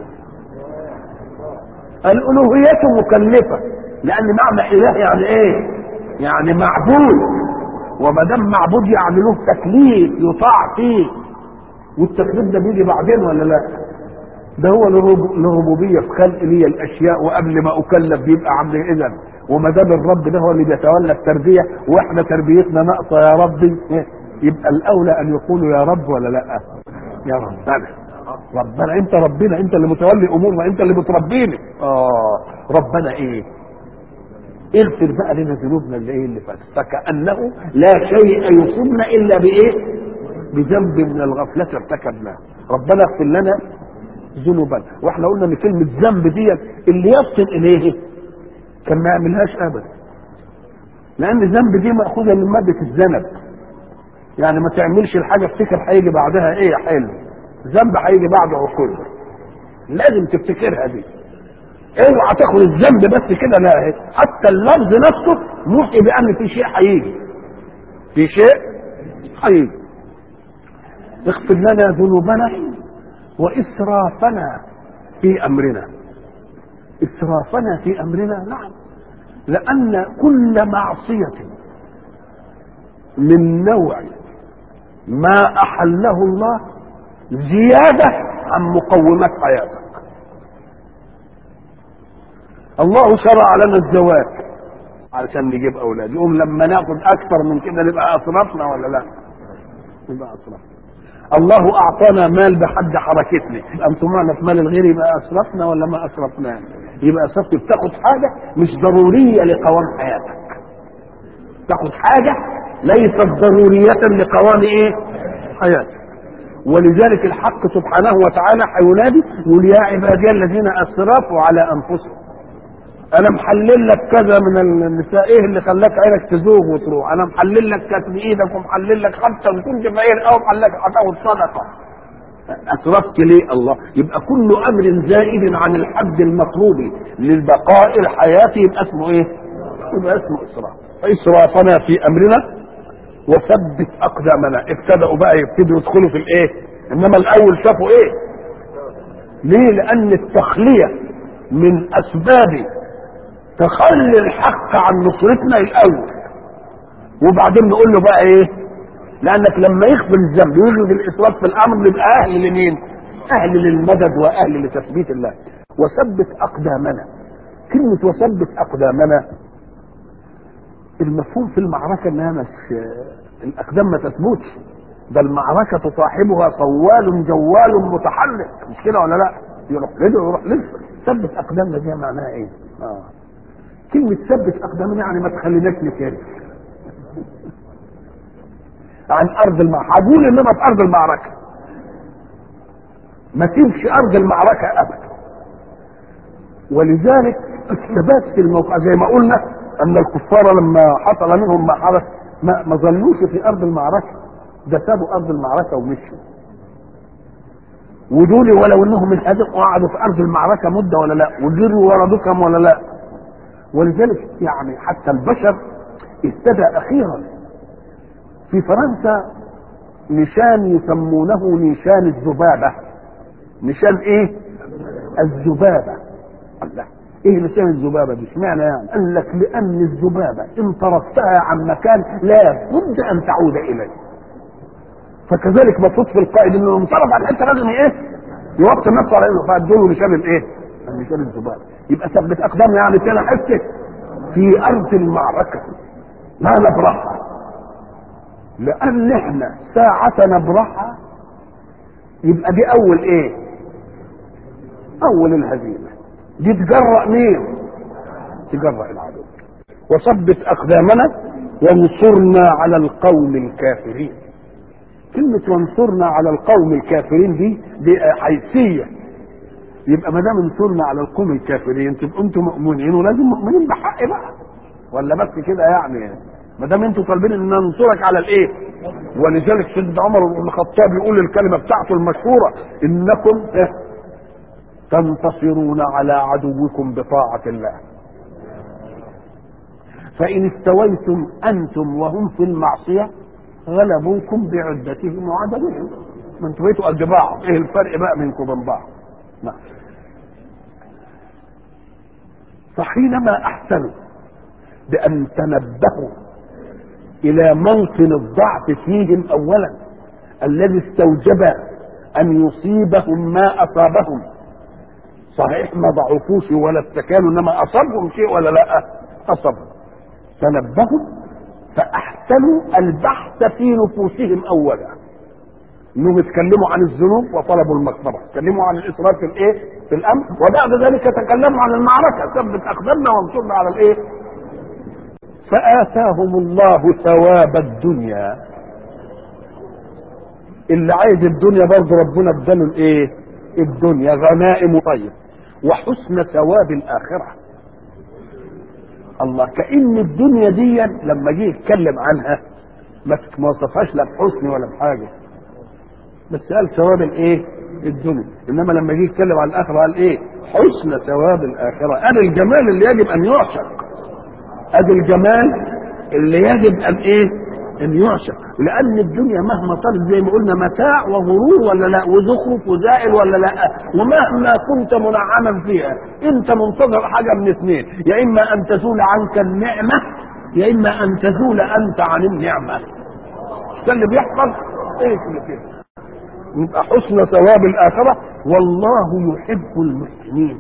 الالوهيه مكلفه لان معنى اله يعني ايه يعني معبود وما دام معبود يعني له تكليف يطاع فيه والتكليف ده بيجي بعدين ولا لا ده هو له ربوبيه في خلق لي الاشياء وقبل ما اكلف بيبقى عامل اذا وما دام الرب ده هو اللي بيتولى التربيه واحنا تربيتنا ناقصه يا ربي يبقى الاولى ان يقولوا يا رب ولا لا يا ربنا ربنا انت ربنا انت اللي متولي امورنا انت اللي بتربيني اه ربنا ايه اغفر بقى لنا ذنوبنا اللي ايه اللي فاتت فكانه لا شيء يصيبنا الا بايه بذنب من الغفله ارتكبناه ربنا اغفر لنا ذنوبنا واحنا قلنا ان كلمه ذنب دي اللي يفطن اليه كان ما يعملهاش ابدا لان الذنب دي ماخوذه من ماده الذنب يعني ما تعملش الحاجه افتكر هيجي بعدها ايه يا حلو ذنب هيجي بعده عقوبه لازم تفتكرها دي اوعى تاخد الذنب بس كده لا حتى اللفظ نفسه موحي بان في شيء هيجي في شيء هيجي اغفر لنا ذنوبنا واسرافنا في امرنا اسرافنا في امرنا نعم لان كل معصيه من نوع ما احله الله زياده عن مقومات حياتك الله شرع لنا الزواج علشان نجيب اولاد يقوم لما ناخد اكثر من كده نبقى اسرفنا ولا لا نبقى اسرفنا الله اعطانا مال بحد حركتنا يبقى انتم معنا في مال الغير يبقى اسرفنا ولا ما اسرفنا يبقى اسرفت بتاخد حاجه مش ضروريه لقوام حياتك تاخد حاجه ليست ضروريه لقوام ايه حياتك ولذلك الحق سبحانه وتعالى هينادي يقول يا عبادي الذين اسرفوا على انفسهم انا محلل لك كذا من النساء ايه اللي خلاك عينك تزوغ وتروح انا محلل لك كتم ايدك ومحلل لك حتى ان كنت فقير او محلل لك هتاخد صدقه اسرفت ليه الله يبقى كل امر زائد عن الحد المطلوب للبقاء الحياتي يبقى اسمه ايه يبقى اسمه اسراف فاسرافنا في امرنا وثبت اقدامنا ابتدأوا بقى يبتدوا يدخلوا في الايه انما الاول شافوا ايه ليه لان التخليه من اسباب تخلي الحق عن نصرتنا الاول وبعدين نقول له بقى ايه لانك لما يغفر الذنب ويغفر الاسراف في الامر يبقى اهل لمين اهل للمدد واهل لتثبيت الله وثبت اقدامنا كلمه وثبت اقدامنا المفهوم في المعركه انها مش الاقدام ما تثبتش ده المعركه تصاحبها صوال جوال متحرك مش كده ولا لا يروح لده ويروح لده ثبت اقدامنا دي معناها ايه اه كلمة ثبت أقدامنا يعني ما تخليناش نكارف عن أرض المعركة هقول إنما في أرض المعركة ما تمشي أرض المعركة أبدا ولذلك الثبات في الموقع زي ما قلنا أن الكفار لما حصل منهم ما حدث ما, ما ظلوش في أرض المعركة ده سابوا أرض المعركة ومشوا ودول ولو انهم انهزموا وقعدوا في ارض المعركه مده ولا لا وجروا ورا دكم ولا لا ولذلك يعني حتى البشر اهتدى اخيرا في فرنسا نشان يسمونه نشان الذبابه نشان ايه الذبابه الله ايه نشان الذبابه دي اشمعنى يعني قال لك لان الذبابه ان طردتها عن مكان لا بد ان تعود اليه فكذلك مفروض في القائد انه انصرف عن حته لازم ايه يوطي نفسه على انه فادوا نشان الايه؟ نشان الذباب يبقى ثبت اقدامنا يعني كده حته في ارض المعركه لا نبرحها لان احنا ساعة نبرحها يبقى دي اول ايه؟ اول الهزيمه دي تجرأ مين؟ تجرأ العدو وثبت اقدامنا وانصرنا على القوم الكافرين كلمة وانصرنا على القوم الكافرين دي دي حيثية يبقى ما دام انصرنا على القوم الكافرين تبقوا انتم مؤمنين ولازم مؤمنين بحق بقى ولا بس كده يعني ما دام انتم طالبين ان ننصرك على الايه؟ ولذلك سيدنا عمر بن الخطاب يقول الكلمه بتاعته المشهوره انكم تنتصرون على عدوكم بطاعه الله. فان استويتم انتم وهم في المعصيه غلبوكم بعدتهم وعددهم ما انتوا بقيتوا قد بعض ايه الفرق بقى بينكم وبين بعض نعم فحينما احسنوا بان تنبهوا الى موطن الضعف فيهم اولا الذي استوجب ان يصيبهم ما اصابهم صحيح ما ضعفوش ولا استكانوا انما اصابهم شيء ولا لا اصابهم تنبهوا فاحسنوا البحث في نفوسهم اولا انهم يتكلموا عن الذنوب وطلبوا المغفره يتكلموا عن الاسراف في الايه في الامر وبعد ذلك تكلموا عن المعركه ثبت اقدامنا وانصرنا على الايه فاتاهم الله ثواب الدنيا اللي عايز الدنيا برضه ربنا اداله الايه الدنيا غنائم طيب وحسن ثواب الاخره الله كأن الدنيا دي لما جه يتكلم عنها ما ما وصفهاش لا بحسن ولا بحاجه بس قال ثواب الايه الدنيا انما لما جه يتكلم عن الاخره قال ايه حسن ثواب الاخره قال الجمال اللي يجب ان يعشق ادي الجمال اللي يجب ان ايه ان يعشق لان الدنيا مهما طالت زي ما قلنا متاع وغرور ولا لا وزخرف وزائل ولا لا ومهما كنت منعما فيها انت منتظر حاجه من اثنين يا اما ان تزول عنك النعمه يا اما ان تزول انت عن النعمه ده اللي بيحصل ايه اللي كده يبقى حسن ثواب الاخره والله يحب المحسنين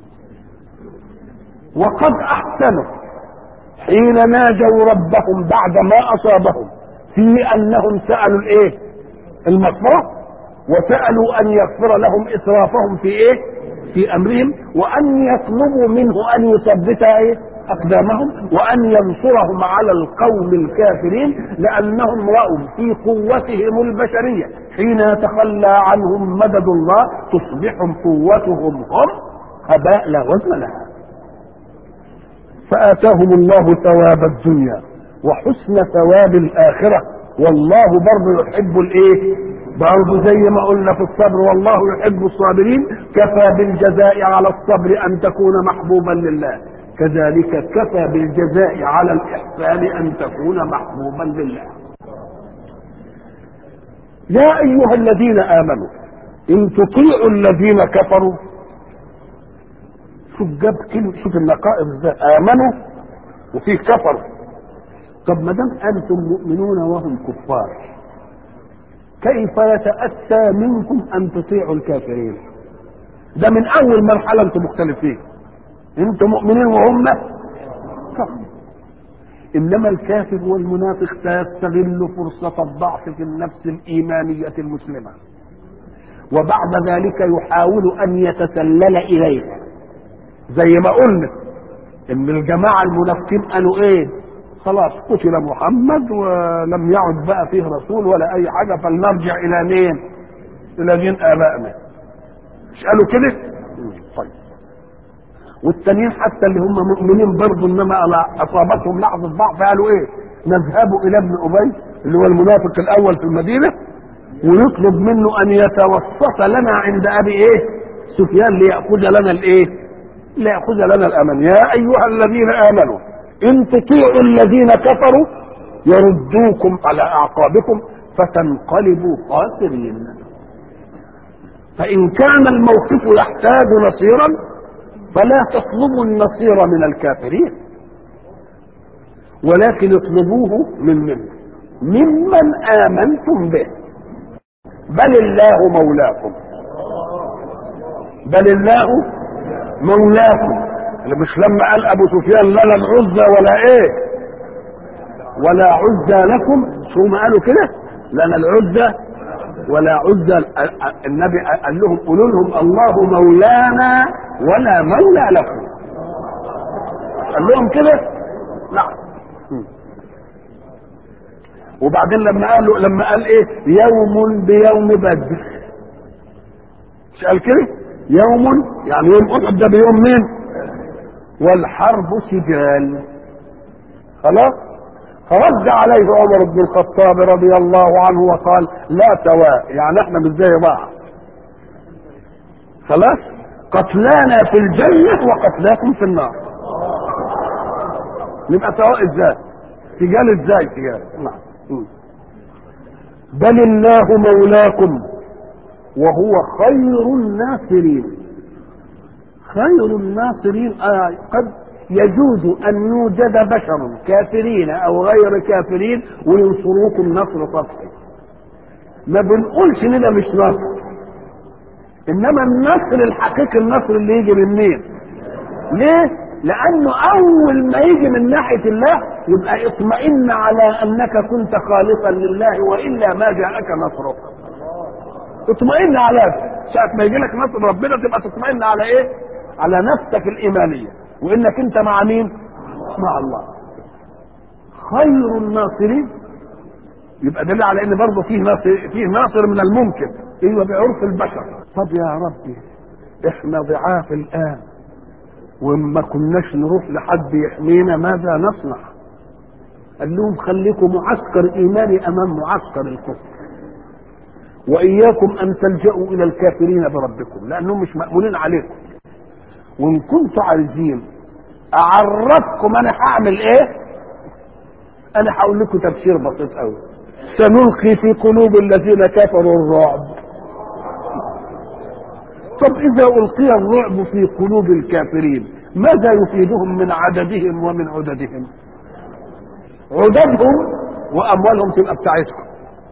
وقد احسنوا حين ناجوا ربهم بعد ما اصابهم في انهم سالوا الايه المغفره وسالوا ان يغفر لهم اسرافهم في ايه في امرهم وان يطلبوا منه ان يثبت ايه اقدامهم وان ينصرهم على القوم الكافرين لانهم راوا في قوتهم البشريه حين يتخلى عنهم مدد الله تصبح قوتهم هم هباء لا وزن لها فآتاهم الله ثواب الدنيا وحسن ثواب الآخرة والله برضه يحب الإيه؟ برضه زي ما قلنا في الصبر والله يحب الصابرين كفى بالجزاء على الصبر أن تكون محبوبا لله كذلك كفى بالجزاء على الإحسان أن تكون محبوبا لله يا أيها الذين آمنوا إن تطيعوا الذين كفروا شوف جاب كلمة شوف النقائص ازاي آمنوا وفيه كفروا طب ما دام أنتم مؤمنون وهم كفار كيف يتأتى منكم أن تطيعوا الكافرين ده من أول مرحلة أنتم مختلفين أنتم مؤمنين وهم كفر إنما الكافر والمنافق سيستغل فرصة الضعف في النفس الإيمانية المسلمة وبعد ذلك يحاول أن يتسلل إليها زي ما قلنا ان الجماعه المنافقين قالوا ايه خلاص قتل محمد ولم يعد بقى فيه رسول ولا اي حاجه فلنرجع الى مين الى دين ابائنا مش قالوا كده طيب والتانيين حتى اللي هم مؤمنين برضه انما اصابتهم لحظه ضعف قالوا ايه نذهب الى ابن ابي اللي هو المنافق الاول في المدينه ونطلب منه ان يتوسط لنا عند ابي ايه سفيان ليأخذ لنا الايه ليأخذ لنا الأمن يا أيها الذين آمنوا إن تطيعوا الذين كفروا يردوكم على أعقابكم فتنقلبوا خاسرين فإن كان الموقف يحتاج نصيرا فلا تطلبوا النصير من الكافرين ولكن اطلبوه من من ممن آمنتم به بل الله مولاكم بل الله مولاكم مش لما قال ابو سفيان لا العزى ولا ايه ولا عزى لكم شو ما قالوا كده لنا العزى ولا عزى النبي قال لهم قولوا لهم الله مولانا ولا مولى لكم قال لهم كده نعم وبعدين لما قالوا لما قال ايه يوم بيوم بدر مش قال كده يوم يعني يوم احد ده بيوم مين والحرب سجال خلاص فرد عليه عمر بن الخطاب رضي الله عنه وقال لا سواء يعني احنا مش زي بعض خلاص قتلانا في الجنة وقتلاكم في النار نبقى سواء ازاي سجال ازاي سجال نعم بل الله مولاكم وهو خير الناصرين خير الناصرين آه قد يجوز ان يوجد بشر كافرين او غير كافرين وينصروكم نصر سطحي ما بنقولش ان ده مش نصر انما النصر الحقيقي النصر اللي يجي من مين ليه لانه اول ما يجي من ناحيه الله يبقى اطمئن على انك كنت خالصا لله والا ما جاءك نصرك اطمئن على ساعة ما يجي لك نصر ربنا تبقى تطمئن على ايه؟ على نفسك الإيمانية وإنك أنت مع مين؟ مع الله. خير الناصرين يبقى دليل على ان برضه فيه ناصر فيه ناصر من الممكن ايوه بعرف البشر طب يا ربي احنا ضعاف الان وما كناش نروح لحد يحمينا ماذا نصنع قال لهم خليكم معسكر ايماني امام معسكر الكفر واياكم ان تلجأوا الى الكافرين بربكم لانهم مش مأمونين عليكم وان كنتوا عايزين اعرفكم انا هعمل ايه انا هقول لكم تبشير بسيط قوي سنلقي في قلوب الذين كفروا الرعب طب اذا القي الرعب في قلوب الكافرين ماذا يفيدهم من عددهم ومن عددهم عددهم واموالهم تبقى بتاعتكم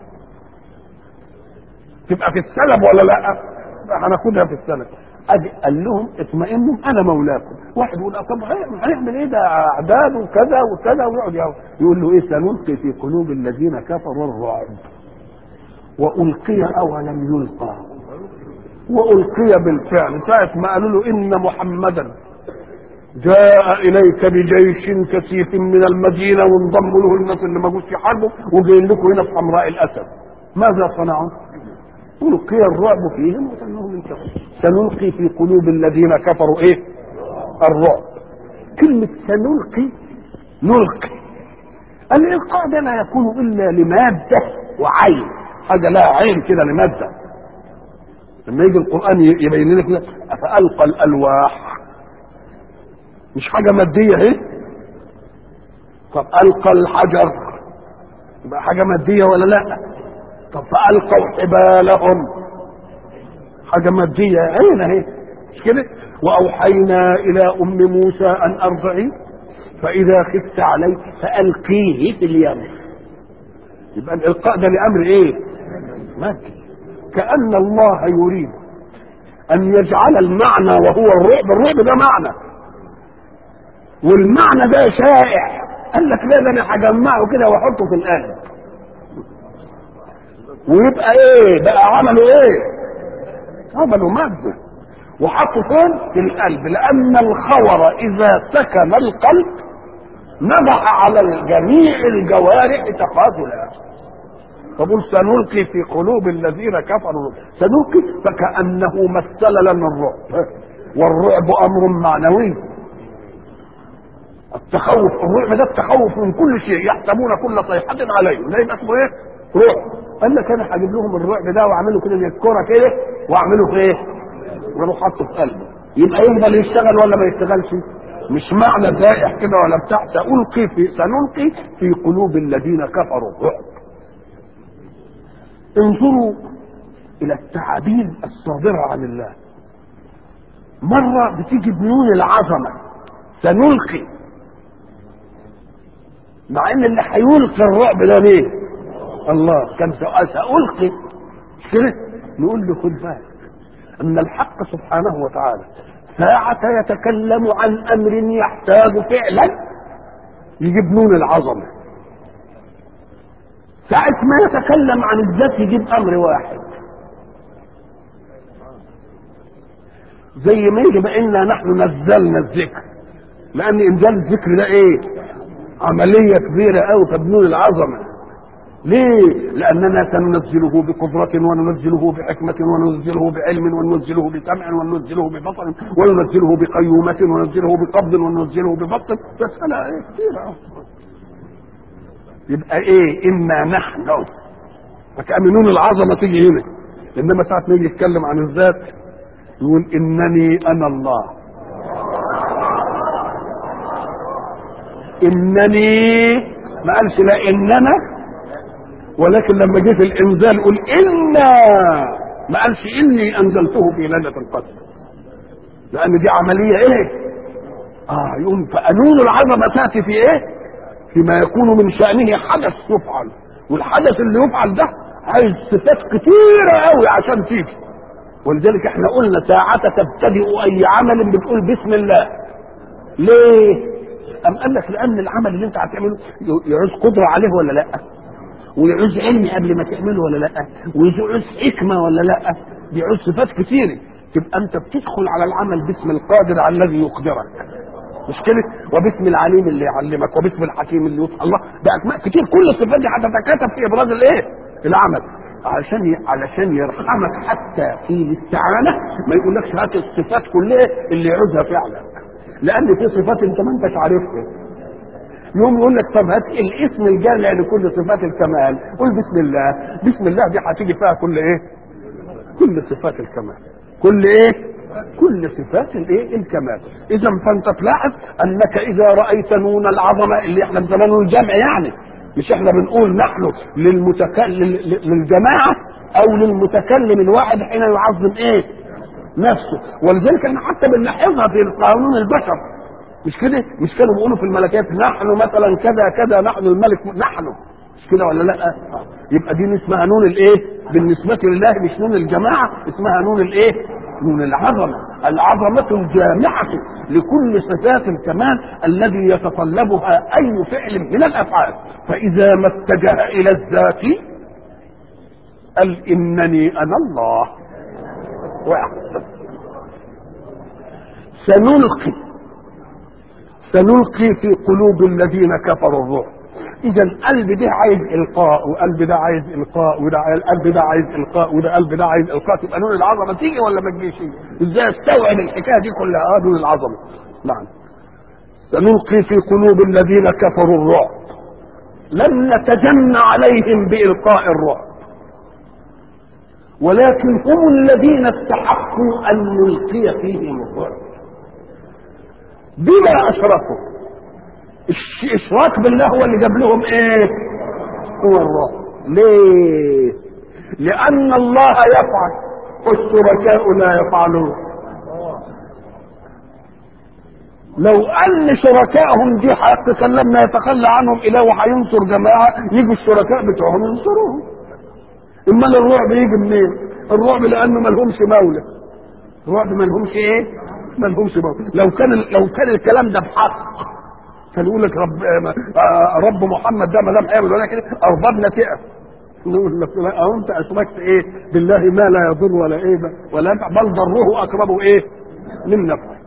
تبقى في السلب ولا لا هناخدها في السلب أدي قال لهم اطمئنوا انا مولاكم واحد يقول طب هنعمل ايه ده اعداد وكذا وكذا ويقعد يقول له ايه سنلقي في قلوب الذين كفروا الرعب والقي اولم يلقى والقي بالفعل ساعه ما قالوا له ان محمدا جاء اليك بجيش كثيف من المدينه وانضموا له الناس اللي ما جوش يحاربوا وجايين لكم هنا في حمراء الاسد ماذا صنعوا؟ ألقي الرعب فيهم وسنهم انتهوا سنلقي في قلوب الذين كفروا ايه الرعب كلمة سنلقي نلقي الإلقاء ده لا يكون إلا لمادة وعين حاجة لها عين كده لمادة لما يجي القرآن يبين لنا كده فألقى الألواح مش حاجة مادية اهي طب ألقى الحجر يبقى حاجة مادية ولا لأ؟ طب فألقوا حبالهم حاجة مادية عين اهي مش كده وأوحينا إلى أم موسى أن أرضعيه فإذا خفت عليه فألقيه في اليم يبقى الإلقاء ده لأمر إيه؟ مادي كأن الله يريد أن يجعل المعنى وهو الرعب الرعب ده معنى والمعنى ده شائع قال لك لا ده انا هجمعه كده واحطه في القلب ويبقى ايه بقى عملوا ايه عملوا مادة وحطوا فين في القلب لان الخور اذا سكن القلب نضح على جميع الجوارح تقاتلا فقل سنلقي في قلوب الذين كفروا سنلقي فكأنه مثل لنا الرعب والرعب امر معنوي التخوف الرعب ده التخوف من كل شيء يحسبون كل صيحة عليهم ده يبقى اسمه ايه؟ رعب قال لك انا هجيب لهم الرعب ده واعمله كده زي الكوره كده واعمله في ايه؟ واروح حاطه في قلبه يبقى يفضل يشتغل ولا ما يشتغلش؟ مش معنى زائح كده ولا بتاع سألقي في سنلقي في قلوب الذين كفروا الرعب انظروا الى التعابير الصادره عن الله مره بتيجي بنون العظمه سنلقي مع ان اللي هيلقي الرعب ده مين؟ الله كان سؤال سألقي مش كده نقول له خد بالك أن الحق سبحانه وتعالى ساعة يتكلم عن أمر يحتاج فعلا يجيب نون العظمة ساعة ما يتكلم عن الذات يجيب أمر واحد زي ما يجب إنا نحن نزلنا الذكر لأن إنزال الذكر ده إيه؟ عملية كبيرة أوي فبنون العظمة ليه؟ لأننا سننزله بقدرة وننزله بحكمة وننزله بعلم وننزله بسمع وننزله ببصر وننزله بقيومة وننزله بقبض وننزله ببسط مسألة إيه كثيرة يبقى إيه؟ إنا نحن فكأن نون العظمة تيجي هنا إنما ساعة ما يجي يتكلم عن الذات يقول إنني أنا الله إنني ما قالش لا إننا ولكن لما جه في الانزال قل انا ما قالش اني انزلته في ليله القدر لان دي عمليه ايه اه يقوم فقانون العظمه تاتي في ايه فيما يكون من شانه حدث يفعل والحدث اللي يفعل ده عايز صفات كتيره قوي عشان تيجي ولذلك احنا قلنا ساعة تبتدئ اي عمل بتقول بسم الله ليه ام قال لك لان العمل اللي انت هتعمله يعوز قدره عليه ولا لا ويعوز علم قبل ما تعمله ولا لا ويعوز حكمة ولا لا بيعوز صفات كتيرة تبقى انت بتدخل على العمل باسم القادر على الذي يقدرك مش كده وباسم العليم اللي يعلمك وباسم الحكيم اللي يطلع الله ده اسماء كتير كل الصفات دي هتتكاتب في ابراز الايه العمل علشان علشان يرحمك حتى في الاستعانه ما يقولكش هات الصفات كلها اللي يعوزها فعلا لان في صفات انت ما انتش عارفها يوم يقول لك طب هات الاسم الجامع لكل صفات الكمال قول بسم الله بسم الله دي هتيجي فيها كل ايه كل صفات الكمال كل ايه كل صفات الايه الكمال اذا فانت تلاحظ انك اذا رايت نون العظمه اللي احنا بنسميه نون الجمع يعني مش احنا بنقول نحن للمتكلم للجماعه او للمتكلم الواحد حين يعظم ايه نفسه ولذلك احنا حتى بنلاحظها في قانون البشر مش كده مش كانوا بيقولوا في الملكات نحن مثلا كذا كذا نحن الملك نحن مش كده ولا لا يبقى دي اسمها نون الايه بالنسبه لله مش نون الجماعه اسمها نون الايه نون العظمه العظمه الجامعه لكل صفات الكمال الذي يتطلبها اي فعل من الافعال فاذا ما اتجه الى الذات قال انني انا الله واحد سنلقي سنلقي في قلوب الذين كفروا الرعب اذا القلب ده عايز القاء وقلب ده عايز القاء وده القلب ده عايز القاء وده قلب ده عايز القاء تبقى نور العظمه تيجي ولا ما تجيش ازاي استوعب الحكايه دي كلها اه نور العظمه نعم سنلقي في قلوب الذين كفروا الرعب لن نتجنى عليهم بالقاء الرعب ولكن هم الذين استحقوا ان نلقي فيهم الرعب بما اشركوا الاشراك بالله هو اللي جاب لهم ايه هو الرعب ليه لان الله يفعل والشركاء لا يفعلون لو ان شركائهم دي تكلمنا يتخلى عنهم اله وهينصر جماعه يجوا الشركاء بتوعهم ينصروهم امال الرعب يجي منين الرعب لانه ما لهمش مولى الرعب ما لهمش ايه ما لهمش مولى لو كان لو كان الكلام ده بحق كان يقول لك رب آه رب محمد ده ما دام هيعمل ولا كده اربابنا تقف نقول لك لا أو انت اشركت ايه بالله ما لا يضر ولا ايه ولا ينفع بل ضره اقرب ايه من نفعه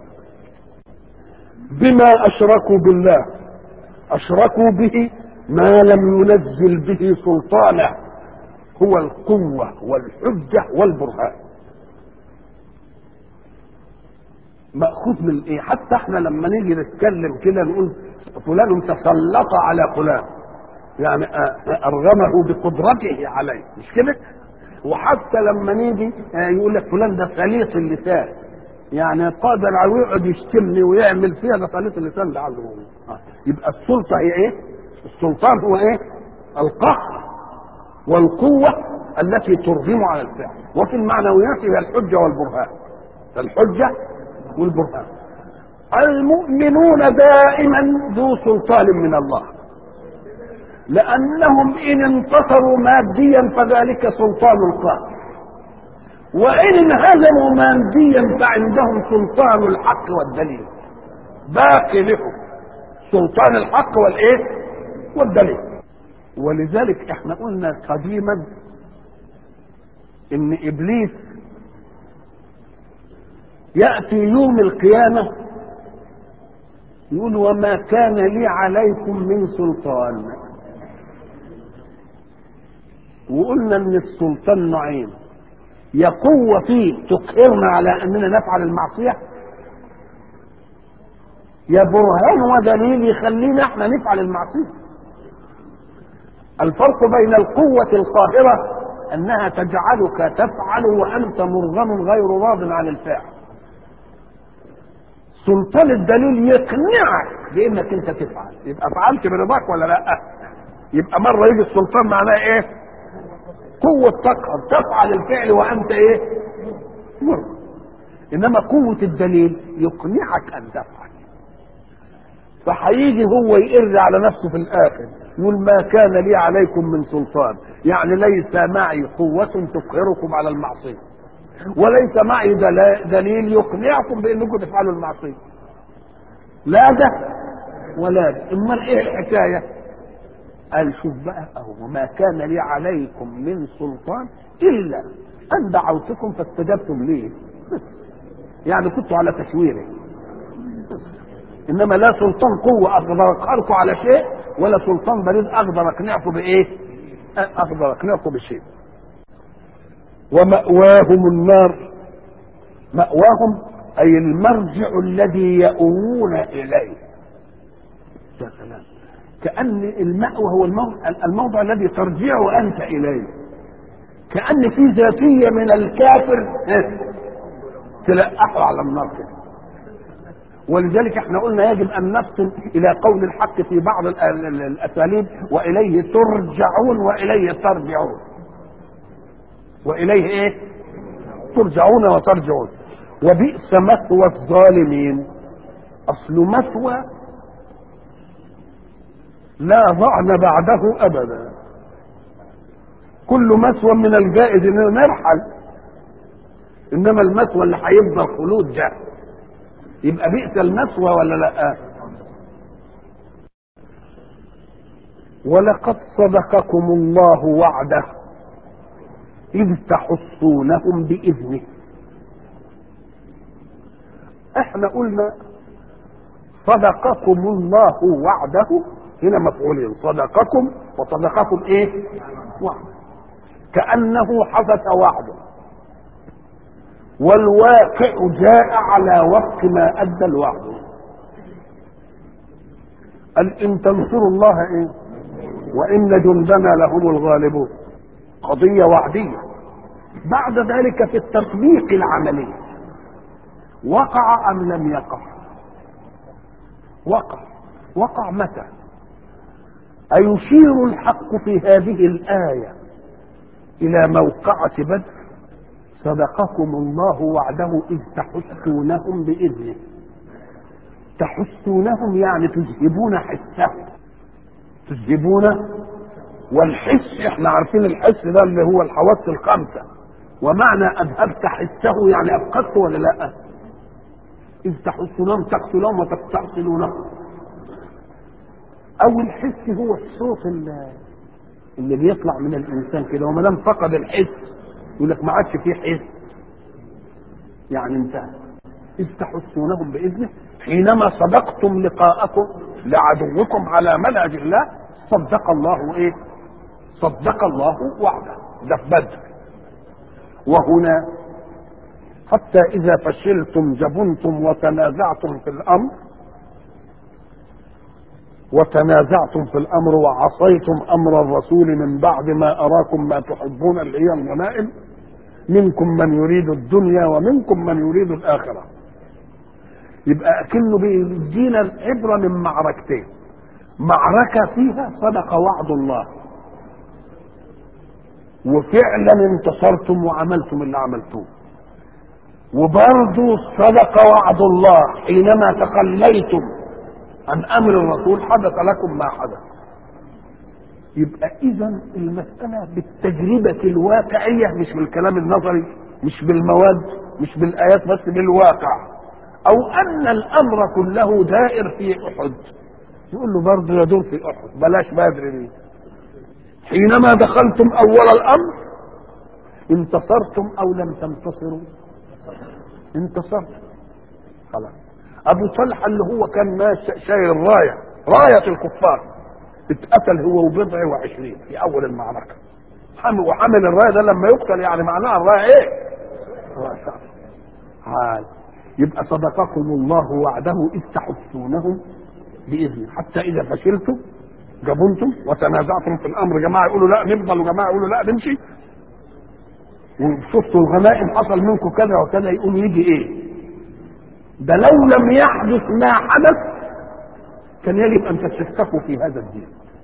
بما اشركوا بالله اشركوا به ما لم ينزل به سلطانه هو القوه والحجه والبرهان ماخوذ من ايه حتى احنا لما نيجي نتكلم كده نقول فلان تسلط على فلان يعني ارغمه بقدرته عليه مش كده وحتى لما نيجي يقول لك فلان ده سليط اللسان يعني قادر على يقعد يشتمني ويعمل فيها ده سليط اللسان ده عنده يبقى السلطه هي ايه السلطان هو ايه القهر والقوه التي ترغم على الفعل وفي المعنويات هي الحجه والبرهان الحجه والبرهان المؤمنون دائما ذو سلطان من الله لانهم ان انتصروا ماديا فذلك سلطان القهر وان انهزموا ماديا فعندهم سلطان الحق والدليل باقي لهم سلطان الحق والايه والدليل ولذلك احنا قلنا قديما ان ابليس ياتي يوم القيامه يقول وما كان لي عليكم من سلطان وقلنا ان السلطان نوعين يا قوة فيه تقهرنا على اننا نفعل المعصية يا برهان ودليل يخلينا احنا نفعل المعصية الفرق بين القوة القاهرة انها تجعلك تفعل وانت مرغم غير راض عن الفعل سلطان الدليل يقنعك بانك انت تفعل يبقى فعلت برضاك ولا لا يبقى مره يجي السلطان معناه ايه قوة تقهر تفعل الفعل وانت ايه مر انما قوة الدليل يقنعك ان تفعل فهيجي هو يقر على نفسه في الاخر يقول ما كان لي عليكم من سلطان يعني ليس معي قوة تقهركم على المعصية وليس معي دليل يقنعكم بانكم تفعلوا المعصيه لا ده ولا ده امال ايه الحكايه قال شوف بقى اهو وما كان لي عليكم من سلطان الا ان دعوتكم فاستجبتم لي يعني كنتوا على تشويري انما لا سلطان قوه اقدر اقهركم على شيء ولا سلطان بريد اقدر اقنعكم بايه اقدر اقنعكم بشيء ومأواهم النار مأواهم أي المرجع الذي يؤوون إليه يا سلام كأن المأوى هو الموضع, الموضع الذي ترجع أنت إليه كأن في ذاتية من الكافر تلقحه على النار كده ولذلك احنا قلنا يجب ان نفصل الى قول الحق في بعض ال- ال- ال- الاساليب واليه ترجعون واليه ترجعون واليه ايه ترجعون وترجعون وبئس مثوى الظالمين اصل مثوى لا ضعن بعده ابدا كل مثوى من الجائز اننا نرحل انما المثوى اللي هيفضل خلود ده يبقى بئس المثوى ولا لا ولقد صدقكم الله وعده اذ تحصونهم باذنه احنا قلنا صدقكم الله وعده هنا مفعولين صدقكم وصدقكم ايه وعده كانه حدث وعده والواقع جاء على وفق ما ادى الوعد قال ان تنصروا الله ايه وان جندنا لهم الغالبون قضيه وعديه بعد ذلك في التطبيق العملي وقع ام لم يقع وقع وقع متى أيشير الحق في هذه الآية إلى موقعة بدر صدقكم الله وعده إذ تحسونهم بإذنه تحسونهم يعني تذهبون حسهم تذهبون والحس احنا عارفين الحس ده اللي هو الحواس الخمسة ومعنى أذهبت حسه يعني أفقدته ولا لا إذ تحسونهم تقتلون وتستأصلونهم أو الحس هو الصوت اللي, اللي بيطلع من الإنسان كده وما دام فقد الحس يقول لك ما عادش فيه حس يعني انتهى إذ تحسونهم بإذنه حينما صدقتم لقاءكم لعدوكم على منهج الله صدق الله ايه صدق الله وعده ده في بدر وهنا حتى إذا فشلتم جبنتم وتنازعتم في الأمر وتنازعتم في الأمر وعصيتم أمر الرسول من بعد ما أراكم ما تحبون اللي هي الغنائم منكم من يريد الدنيا ومنكم من يريد الآخرة يبقى أكنه بيدينا العبرة من معركتين معركة فيها صدق وعد الله وفعلا انتصرتم وعملتم اللي عملتوه وبرضه صدق وعد الله حينما تخليتم عن امر الرسول حدث لكم ما حدث يبقى اذا المساله بالتجربه الواقعيه مش بالكلام النظري مش بالمواد مش بالايات بس بالواقع او ان الامر كله دائر في احد يقول له برضه يدور في احد بلاش بدر دي حينما دخلتم اول الامر انتصرتم او لم تنتصروا انتصرتم خلاص ابو طلحه اللي هو كان ماشي شايل الرايه رايه الكفار اتقتل هو وبضع وعشرين في اول المعركه حمل وحمل الرايه ده لما يقتل يعني معناها الرايه ايه؟ رايه شعب عال يبقى صدقكم الله وعده اذ تحسونهم باذنه حتى اذا فشلتم جبنتم وتنازعتم في الامر جماعه يقولوا لا نفضل وجماعه يقولوا لا نمشي وشفتوا الغنائم حصل منكم كذا وكذا يقوم يجي ايه ده لو لم يحدث ما حدث كان يجب ان تتشككوا في هذا الدين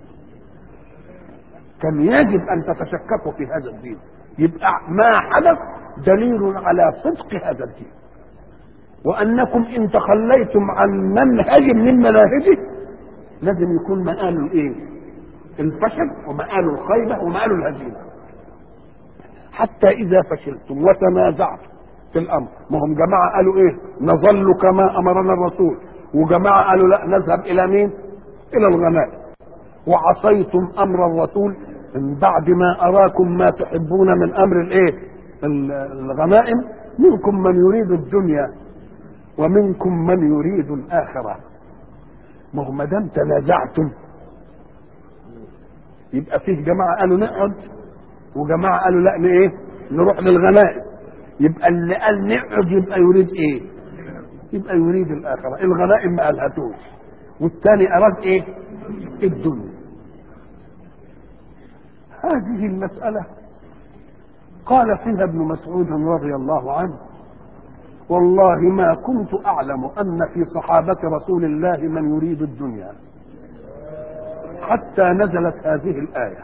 كان يجب ان تتشككوا في هذا الدين يبقى ما حدث دليل على صدق هذا الدين وانكم ان تخليتم عن منهج من مناهجه لازم يكون مآل الايه الفشل ومآل الخيبه ومآل الهزيمه حتى اذا فشلتم وتنازعتم في الامر ما هم جماعه قالوا ايه نظل كما امرنا الرسول وجماعه قالوا لا نذهب الى مين الى الغنائم وعصيتم امر الرسول من بعد ما اراكم ما تحبون من امر الايه الغنائم منكم من يريد الدنيا ومنكم من يريد الاخره ما هو ما دام تنازعتم يبقى فيه جماعه قالوا نقعد وجماعه قالوا لا ايه نروح للغنائم يبقى اللي قال نقعد يبقى يريد ايه يبقى يريد الاخره الغنائم ما قالهاتوش والثاني اراد ايه الدنيا هذه المسألة قال فيها ابن مسعود رضي الله عنه والله ما كنت أعلم أن في صحابة رسول الله من يريد الدنيا حتى نزلت هذه الآية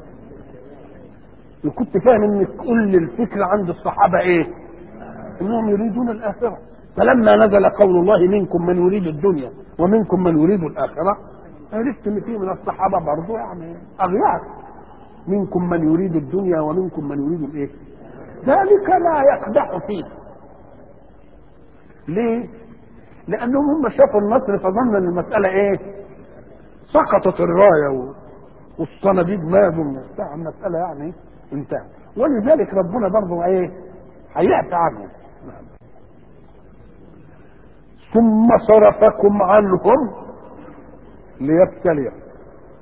وكنت فاهم ان كل الفكرة عند الصحابة ايه انهم يريدون الآخرة فلما نزل قول الله منكم من يريد الدنيا ومنكم من يريد الآخرة عرفت ان في من الصحابة برضو يعني أغيار منكم من يريد الدنيا ومنكم من يريد الايه ذلك لا يقدح فيه ليه لانهم هم شافوا النصر فظن ان المساله ايه سقطت الرايه و... والصناديق ماتوا بتاع المساله يعني انتهت ولذلك ربنا برضه ايه هيعفى عنهم ثم صرفكم عنهم ليبتليكم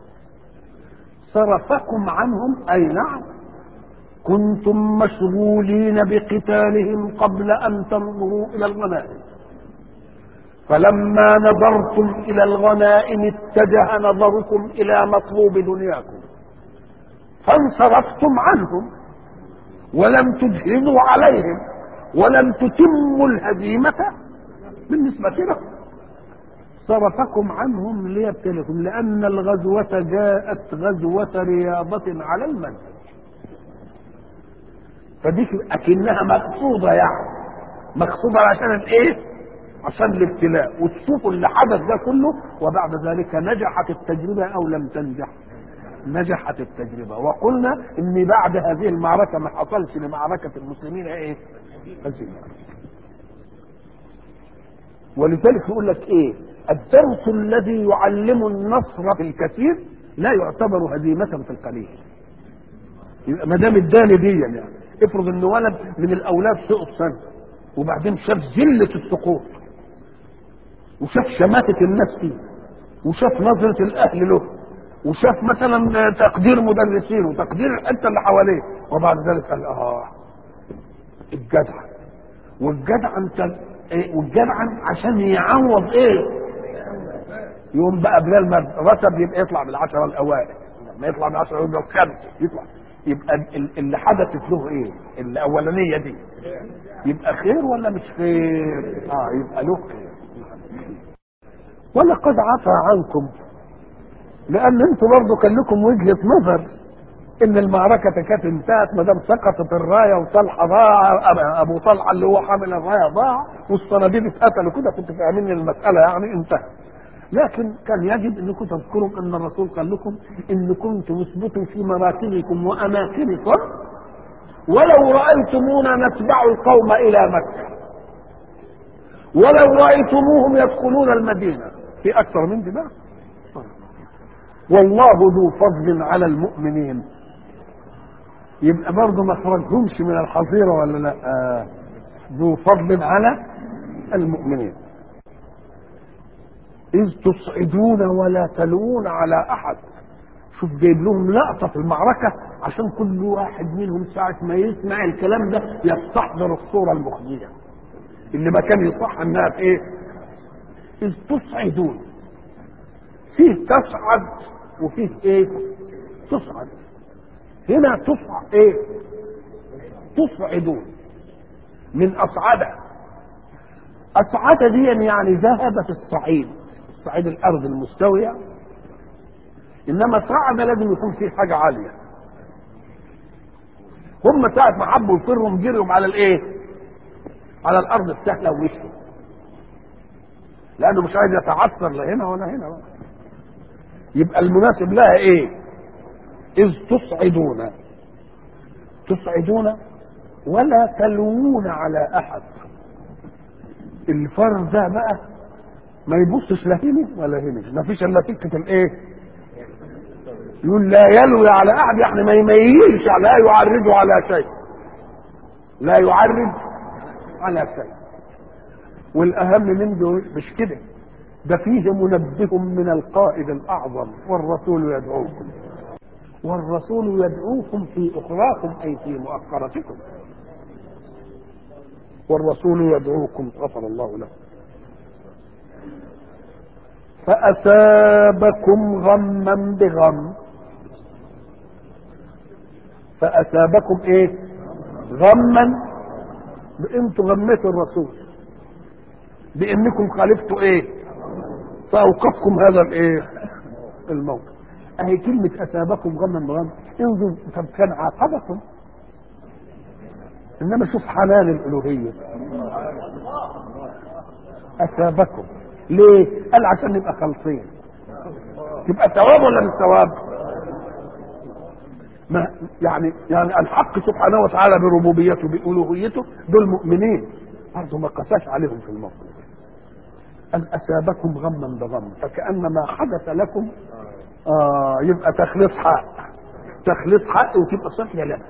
صرفكم عنهم اي نعم كنتم مشغولين بقتالهم قبل ان تنظروا الى الغنائم فلما نظرتم الى الغنائم اتجه نظركم الى مطلوب دنياكم فانصرفتم عنهم ولم تجهزوا عليهم ولم تتموا الهزيمه بالنسبه لهم صرفكم عنهم ليبتلكم لأن الغزوة جاءت غزوة رياضة على المنهج فدي أكنها مقصودة يعني مقصودة عشان الإيه؟ عشان الابتلاء وتشوفوا اللي حدث ده كله وبعد ذلك نجحت التجربة أو لم تنجح نجحت التجربة وقلنا إن بعد هذه المعركة ما حصلش لمعركة المسلمين إيه؟ هزيمة ولذلك يقول لك إيه؟ الدرس الذي يعلم النصر في الكثير لا يعتبر هزيمة في القليل ما دام اداني دي يعني افرض ان ولد من الاولاد سقط سنه وبعدين شاف ذله السقوط وشاف شماتة الناس فيه وشاف نظرة الأهل له وشاف مثلا تقدير مدرسين وتقدير الحتة اللي حواليه وبعد ذلك قال اه الجدع والجدع انت إيه والجدع عشان يعوض ايه يوم بقى بلال ما رتب يبقى يطلع بالعشرة الأوائل ما يطلع بالعشرة يبقى الخمسة يطلع يبقى اللي حدثت له ايه الأولانية دي يبقى خير ولا مش خير اه يبقى له خير ولقد عفى عنكم لان انتوا برضه كان لكم وجهه نظر ان المعركه كانت انتهت ما دام سقطت الرايه وطلحه ضاع ابو طلحه اللي هو حامل الرايه ضاع والصناديق اتقتلوا كده كنتوا فاهمين ان المساله يعني انتهت لكن كان يجب انكم تذكروا ان الرسول قال لكم ان كنتم اثبتوا في مراكبكم واماكنكم ولو رايتمونا نتبع القوم الى مكه ولو رايتموهم يدخلون المدينه في اكثر من دي بقى والله ذو فضل على المؤمنين يبقى برضه ما خرجهمش من الحظيره ولا لا آه ذو فضل على المؤمنين إذ تصعدون ولا تلوون على أحد شوف جايب لهم لقطة في المعركة عشان كل واحد منهم ساعة ما يسمع الكلام ده يستحضر الصورة المخزية اللي ما كان يصح انها في ايه؟ إذ تصعدون فيه تصعد وفيه ايه؟ تصعد هنا تصعد ايه؟ تصعدون من أصعدة أصعدة دي يعني ذهبت الصعيد الصعيد الأرض المستوية إنما صعد لازم يكون فيه حاجة عالية هم ساعة ما حبوا يفروا جريهم على الإيه؟ على الأرض السهلة ومشوا لأنه مش عايز يتعثر لا هنا ولا هنا بقى. يبقى المناسب لها إيه؟ إذ تصعدون تصعدون ولا تلوون على أحد الفرد ده بقى ما يبصش لا هنا ولا هنا ما فيش الا سكه الايه يقول لا يلوي على احد يعني ما يميزش لا يعرج على شيء لا يعرج على شيء والاهم من دول مش كده ده فيه منبه من القائد الاعظم والرسول يدعوكم والرسول يدعوكم في اخراكم اي في مؤخرتكم والرسول يدعوكم غفر الله له فأثابكم غما بغم فأثابكم ايه غما انتوا غميتوا الرسول بانكم خالفتوا ايه فاوقفكم هذا الايه الموقف اهي كلمة اثابكم غما بغم انظر طب كان عاقبكم انما شوف حنان الالوهية اثابكم ليه قال عشان نبقى خالصين تبقى ثواب ولا مش ثواب ما يعني يعني الحق سبحانه وتعالى بربوبيته بألوهيته دول مؤمنين برضه ما قساش عليهم في الموقف أن أسابكم غما بغم فكأن ما حدث لكم آه يبقى تخليص حق تخليص حق وتبقى صحية لنا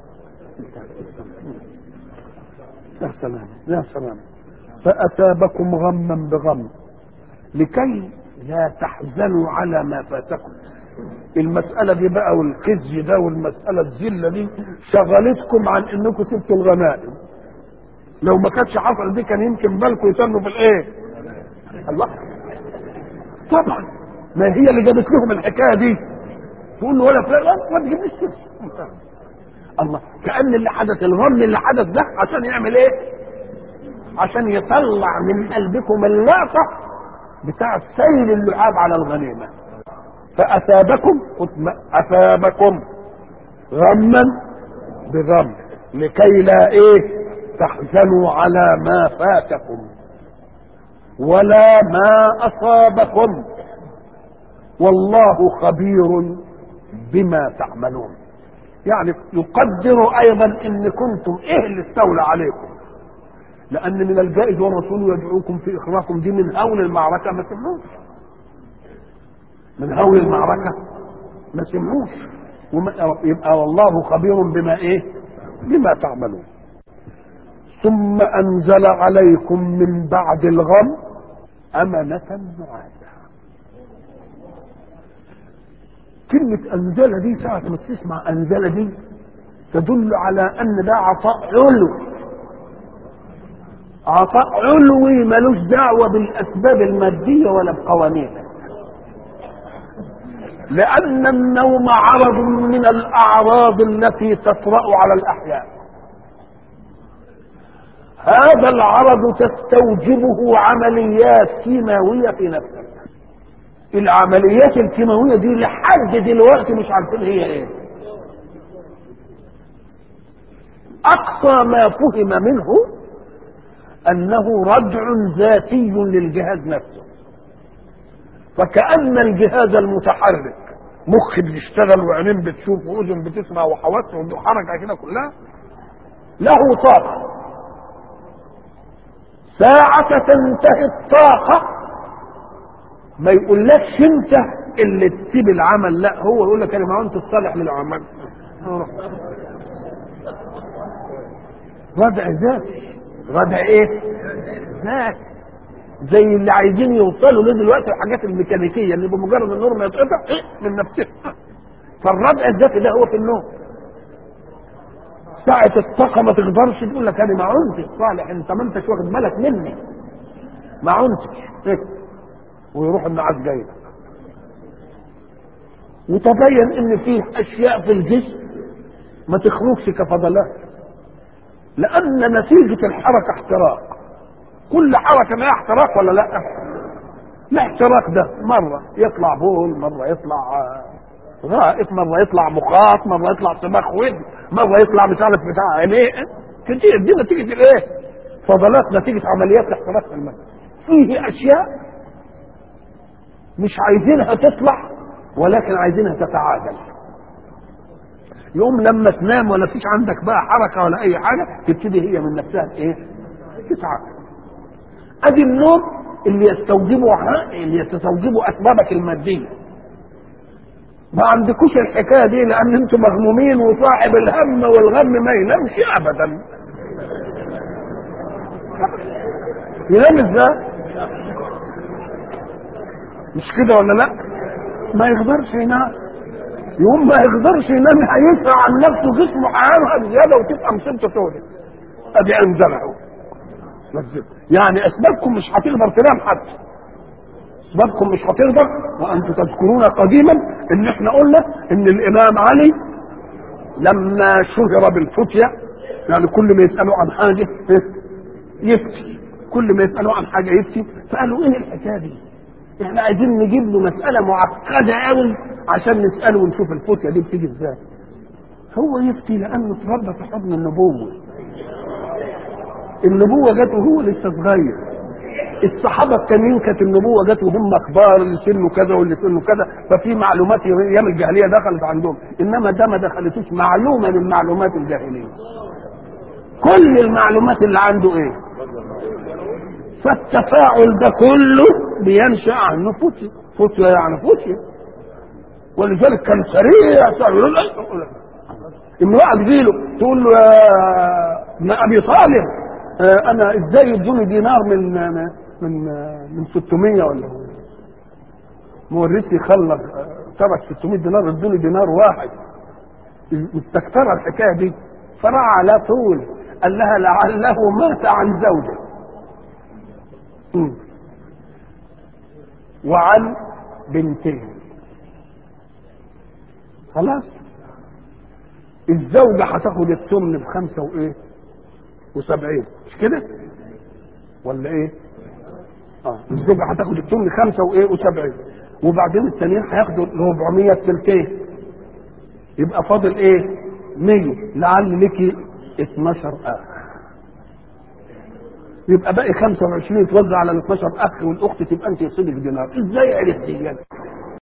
يا سلام يا سلام فأثابكم غما بغم لكي لا تحزنوا على ما فاتكم المسألة دي بقى والخزي ده والمسألة الذلة دي شغلتكم عن انكم سبتوا الغنائم لو ما كانتش حصل دي كان يمكن بالكم يتنوا في الايه الله طبعا ما هي اللي جابت لهم الحكايه دي تقول له ولا فلان ما تجيبليش كده الله كأن اللي حدث الغم اللي حدث ده عشان يعمل ايه عشان يطلع من قلبكم اللقطة بتاع سيل اللعاب على الغنيمة فأثابكم أثابكم غما بغم لكي لا ايه تحزنوا على ما فاتكم ولا ما أصابكم والله خبير بما تعملون يعني يقدر ايضا ان كنتم ايه اللي استولى عليكم لان من الجائز والرسول يدعوكم في اخراكم دي من هول المعركه ما سمعوش من هول المعركه ما سمعوش يبقى والله خبير بما ايه بما تعملون ثم انزل عليكم من بعد الغم امنه نعاسا كلمة أنزل دي ساعة ما تسمع أنزل دي تدل على أن ده عطاء علو عطاء علوي ملوش دعوة بالأسباب المادية ولا بقوانينها لأن النوم عرض من الأعراض التي تطرأ على الأحياء هذا العرض تستوجبه عمليات كيماوية في نفسك العمليات الكيماويه دي لحد دلوقتي مش عارفين هي ايه اقصى ما فهم منه انه ردع ذاتي للجهاز نفسه فكأن الجهاز المتحرك مخ بيشتغل وعينين بتشوف واذن بتسمع وحواس وحركه كده كلها له طاقه ساعة تنتهي الطاقة ما يقولكش انت اللي تسيب العمل لا هو يقول لك انا ما انت الصالح للعمل ردع ذات ردع ايه ذات زي اللي عايزين يوصلوا له دلوقتي الحاجات الميكانيكيه اللي بمجرد النور ما يتقطع إيه من نفسها فالردع الذاتي ده هو في النوم ساعة الطاقة ما تقدرش تقول لك انا ما عنتش صالح انت ما انتش واخد بالك مني ما عنتش إيه؟ ويروح النعاس جاي وتبين ان في اشياء في الجسم ما تخرجش كفضلات لان نتيجة الحركة احتراق كل حركة لها احتراق ولا لا الاحتراق ده مرة يطلع بول مرة يطلع غائط مرة يطلع مخاط مرة يطلع صباح ود مرة يطلع مش عارف بتاع عينيه كتير دي نتيجة الايه فضلات نتيجة عمليات الاحتراق في الماء فيه اشياء مش عايزينها تطلع ولكن عايزينها تتعادل يوم لما تنام ولا فيش عندك بقى حركة ولا أي حاجة تبتدي هي من نفسها إيه؟ تتعادل أدي النوم اللي يستوجبه اللي يستوجبه أسبابك المادية ما عندكوش الحكاية دي لأن أنتم مغمومين وصاحب الهم والغم ما ينامش أبدا ينام ازاي؟ مش كده ولا لا ما يقدرش ينام يوم ما يقدرش ينام هيسرع عن نفسه جسمه هيعمل زياده وتبقى مصيبته سودة ادي انزله يعني اسبابكم مش هتقدر تنام حتى اسبابكم مش هتقدر وانتم تذكرون قديما ان احنا قلنا ان الامام علي لما شهر بالفتية يعني كل ما يسألوا عن حاجة يفتي كل ما يسألوا عن حاجة يفتي فقالوا ايه الحكاية دي احنا عايزين نجيب له مسألة معقدة قوي عشان نسأله ونشوف الفتية دي بتيجي ازاي هو يفتي لانه اتربى في حضن النبوة النبوة جاته هو لسه صغير الصحابة التانيين كانت النبوة جت وهم كبار اللي سنه كذا واللي سنه كذا ففي معلومات ايام الجاهلية دخلت عندهم انما ده ما دخلتوش معلومة من معلومات الجاهلية كل المعلومات اللي عنده ايه فالتفاعل ده كله بينشأ عنه فتية فتية يعني فتية ولذلك كان سريع ان واحد يجيله تقول له يا ابن ابي طالب آه انا ازاي يدوني دينار من من من 600 ولا مورثي خلص ترك 600 دينار ادوني دينار واحد مستكترة الحكايه دي فراح على طول قال لها لعله مات عن زوجه وعن بنتين خلاص الزوجة هتاخد الثمن بخمسة وإيه؟ وسبعين مش كده؟ ولا إيه؟ اه الزوجة هتاخد الثمن خمسة وإيه؟ وسبعين وبعدين التانيين هياخدوا 400 تلتين يبقى فاضل إيه؟ 100 لعل لك 12 أخ يبقى باقي 25 يتوزع على ال 12 أخ والأخت تبقى أنت يصيبك دينار إزاي عرفتي يعني؟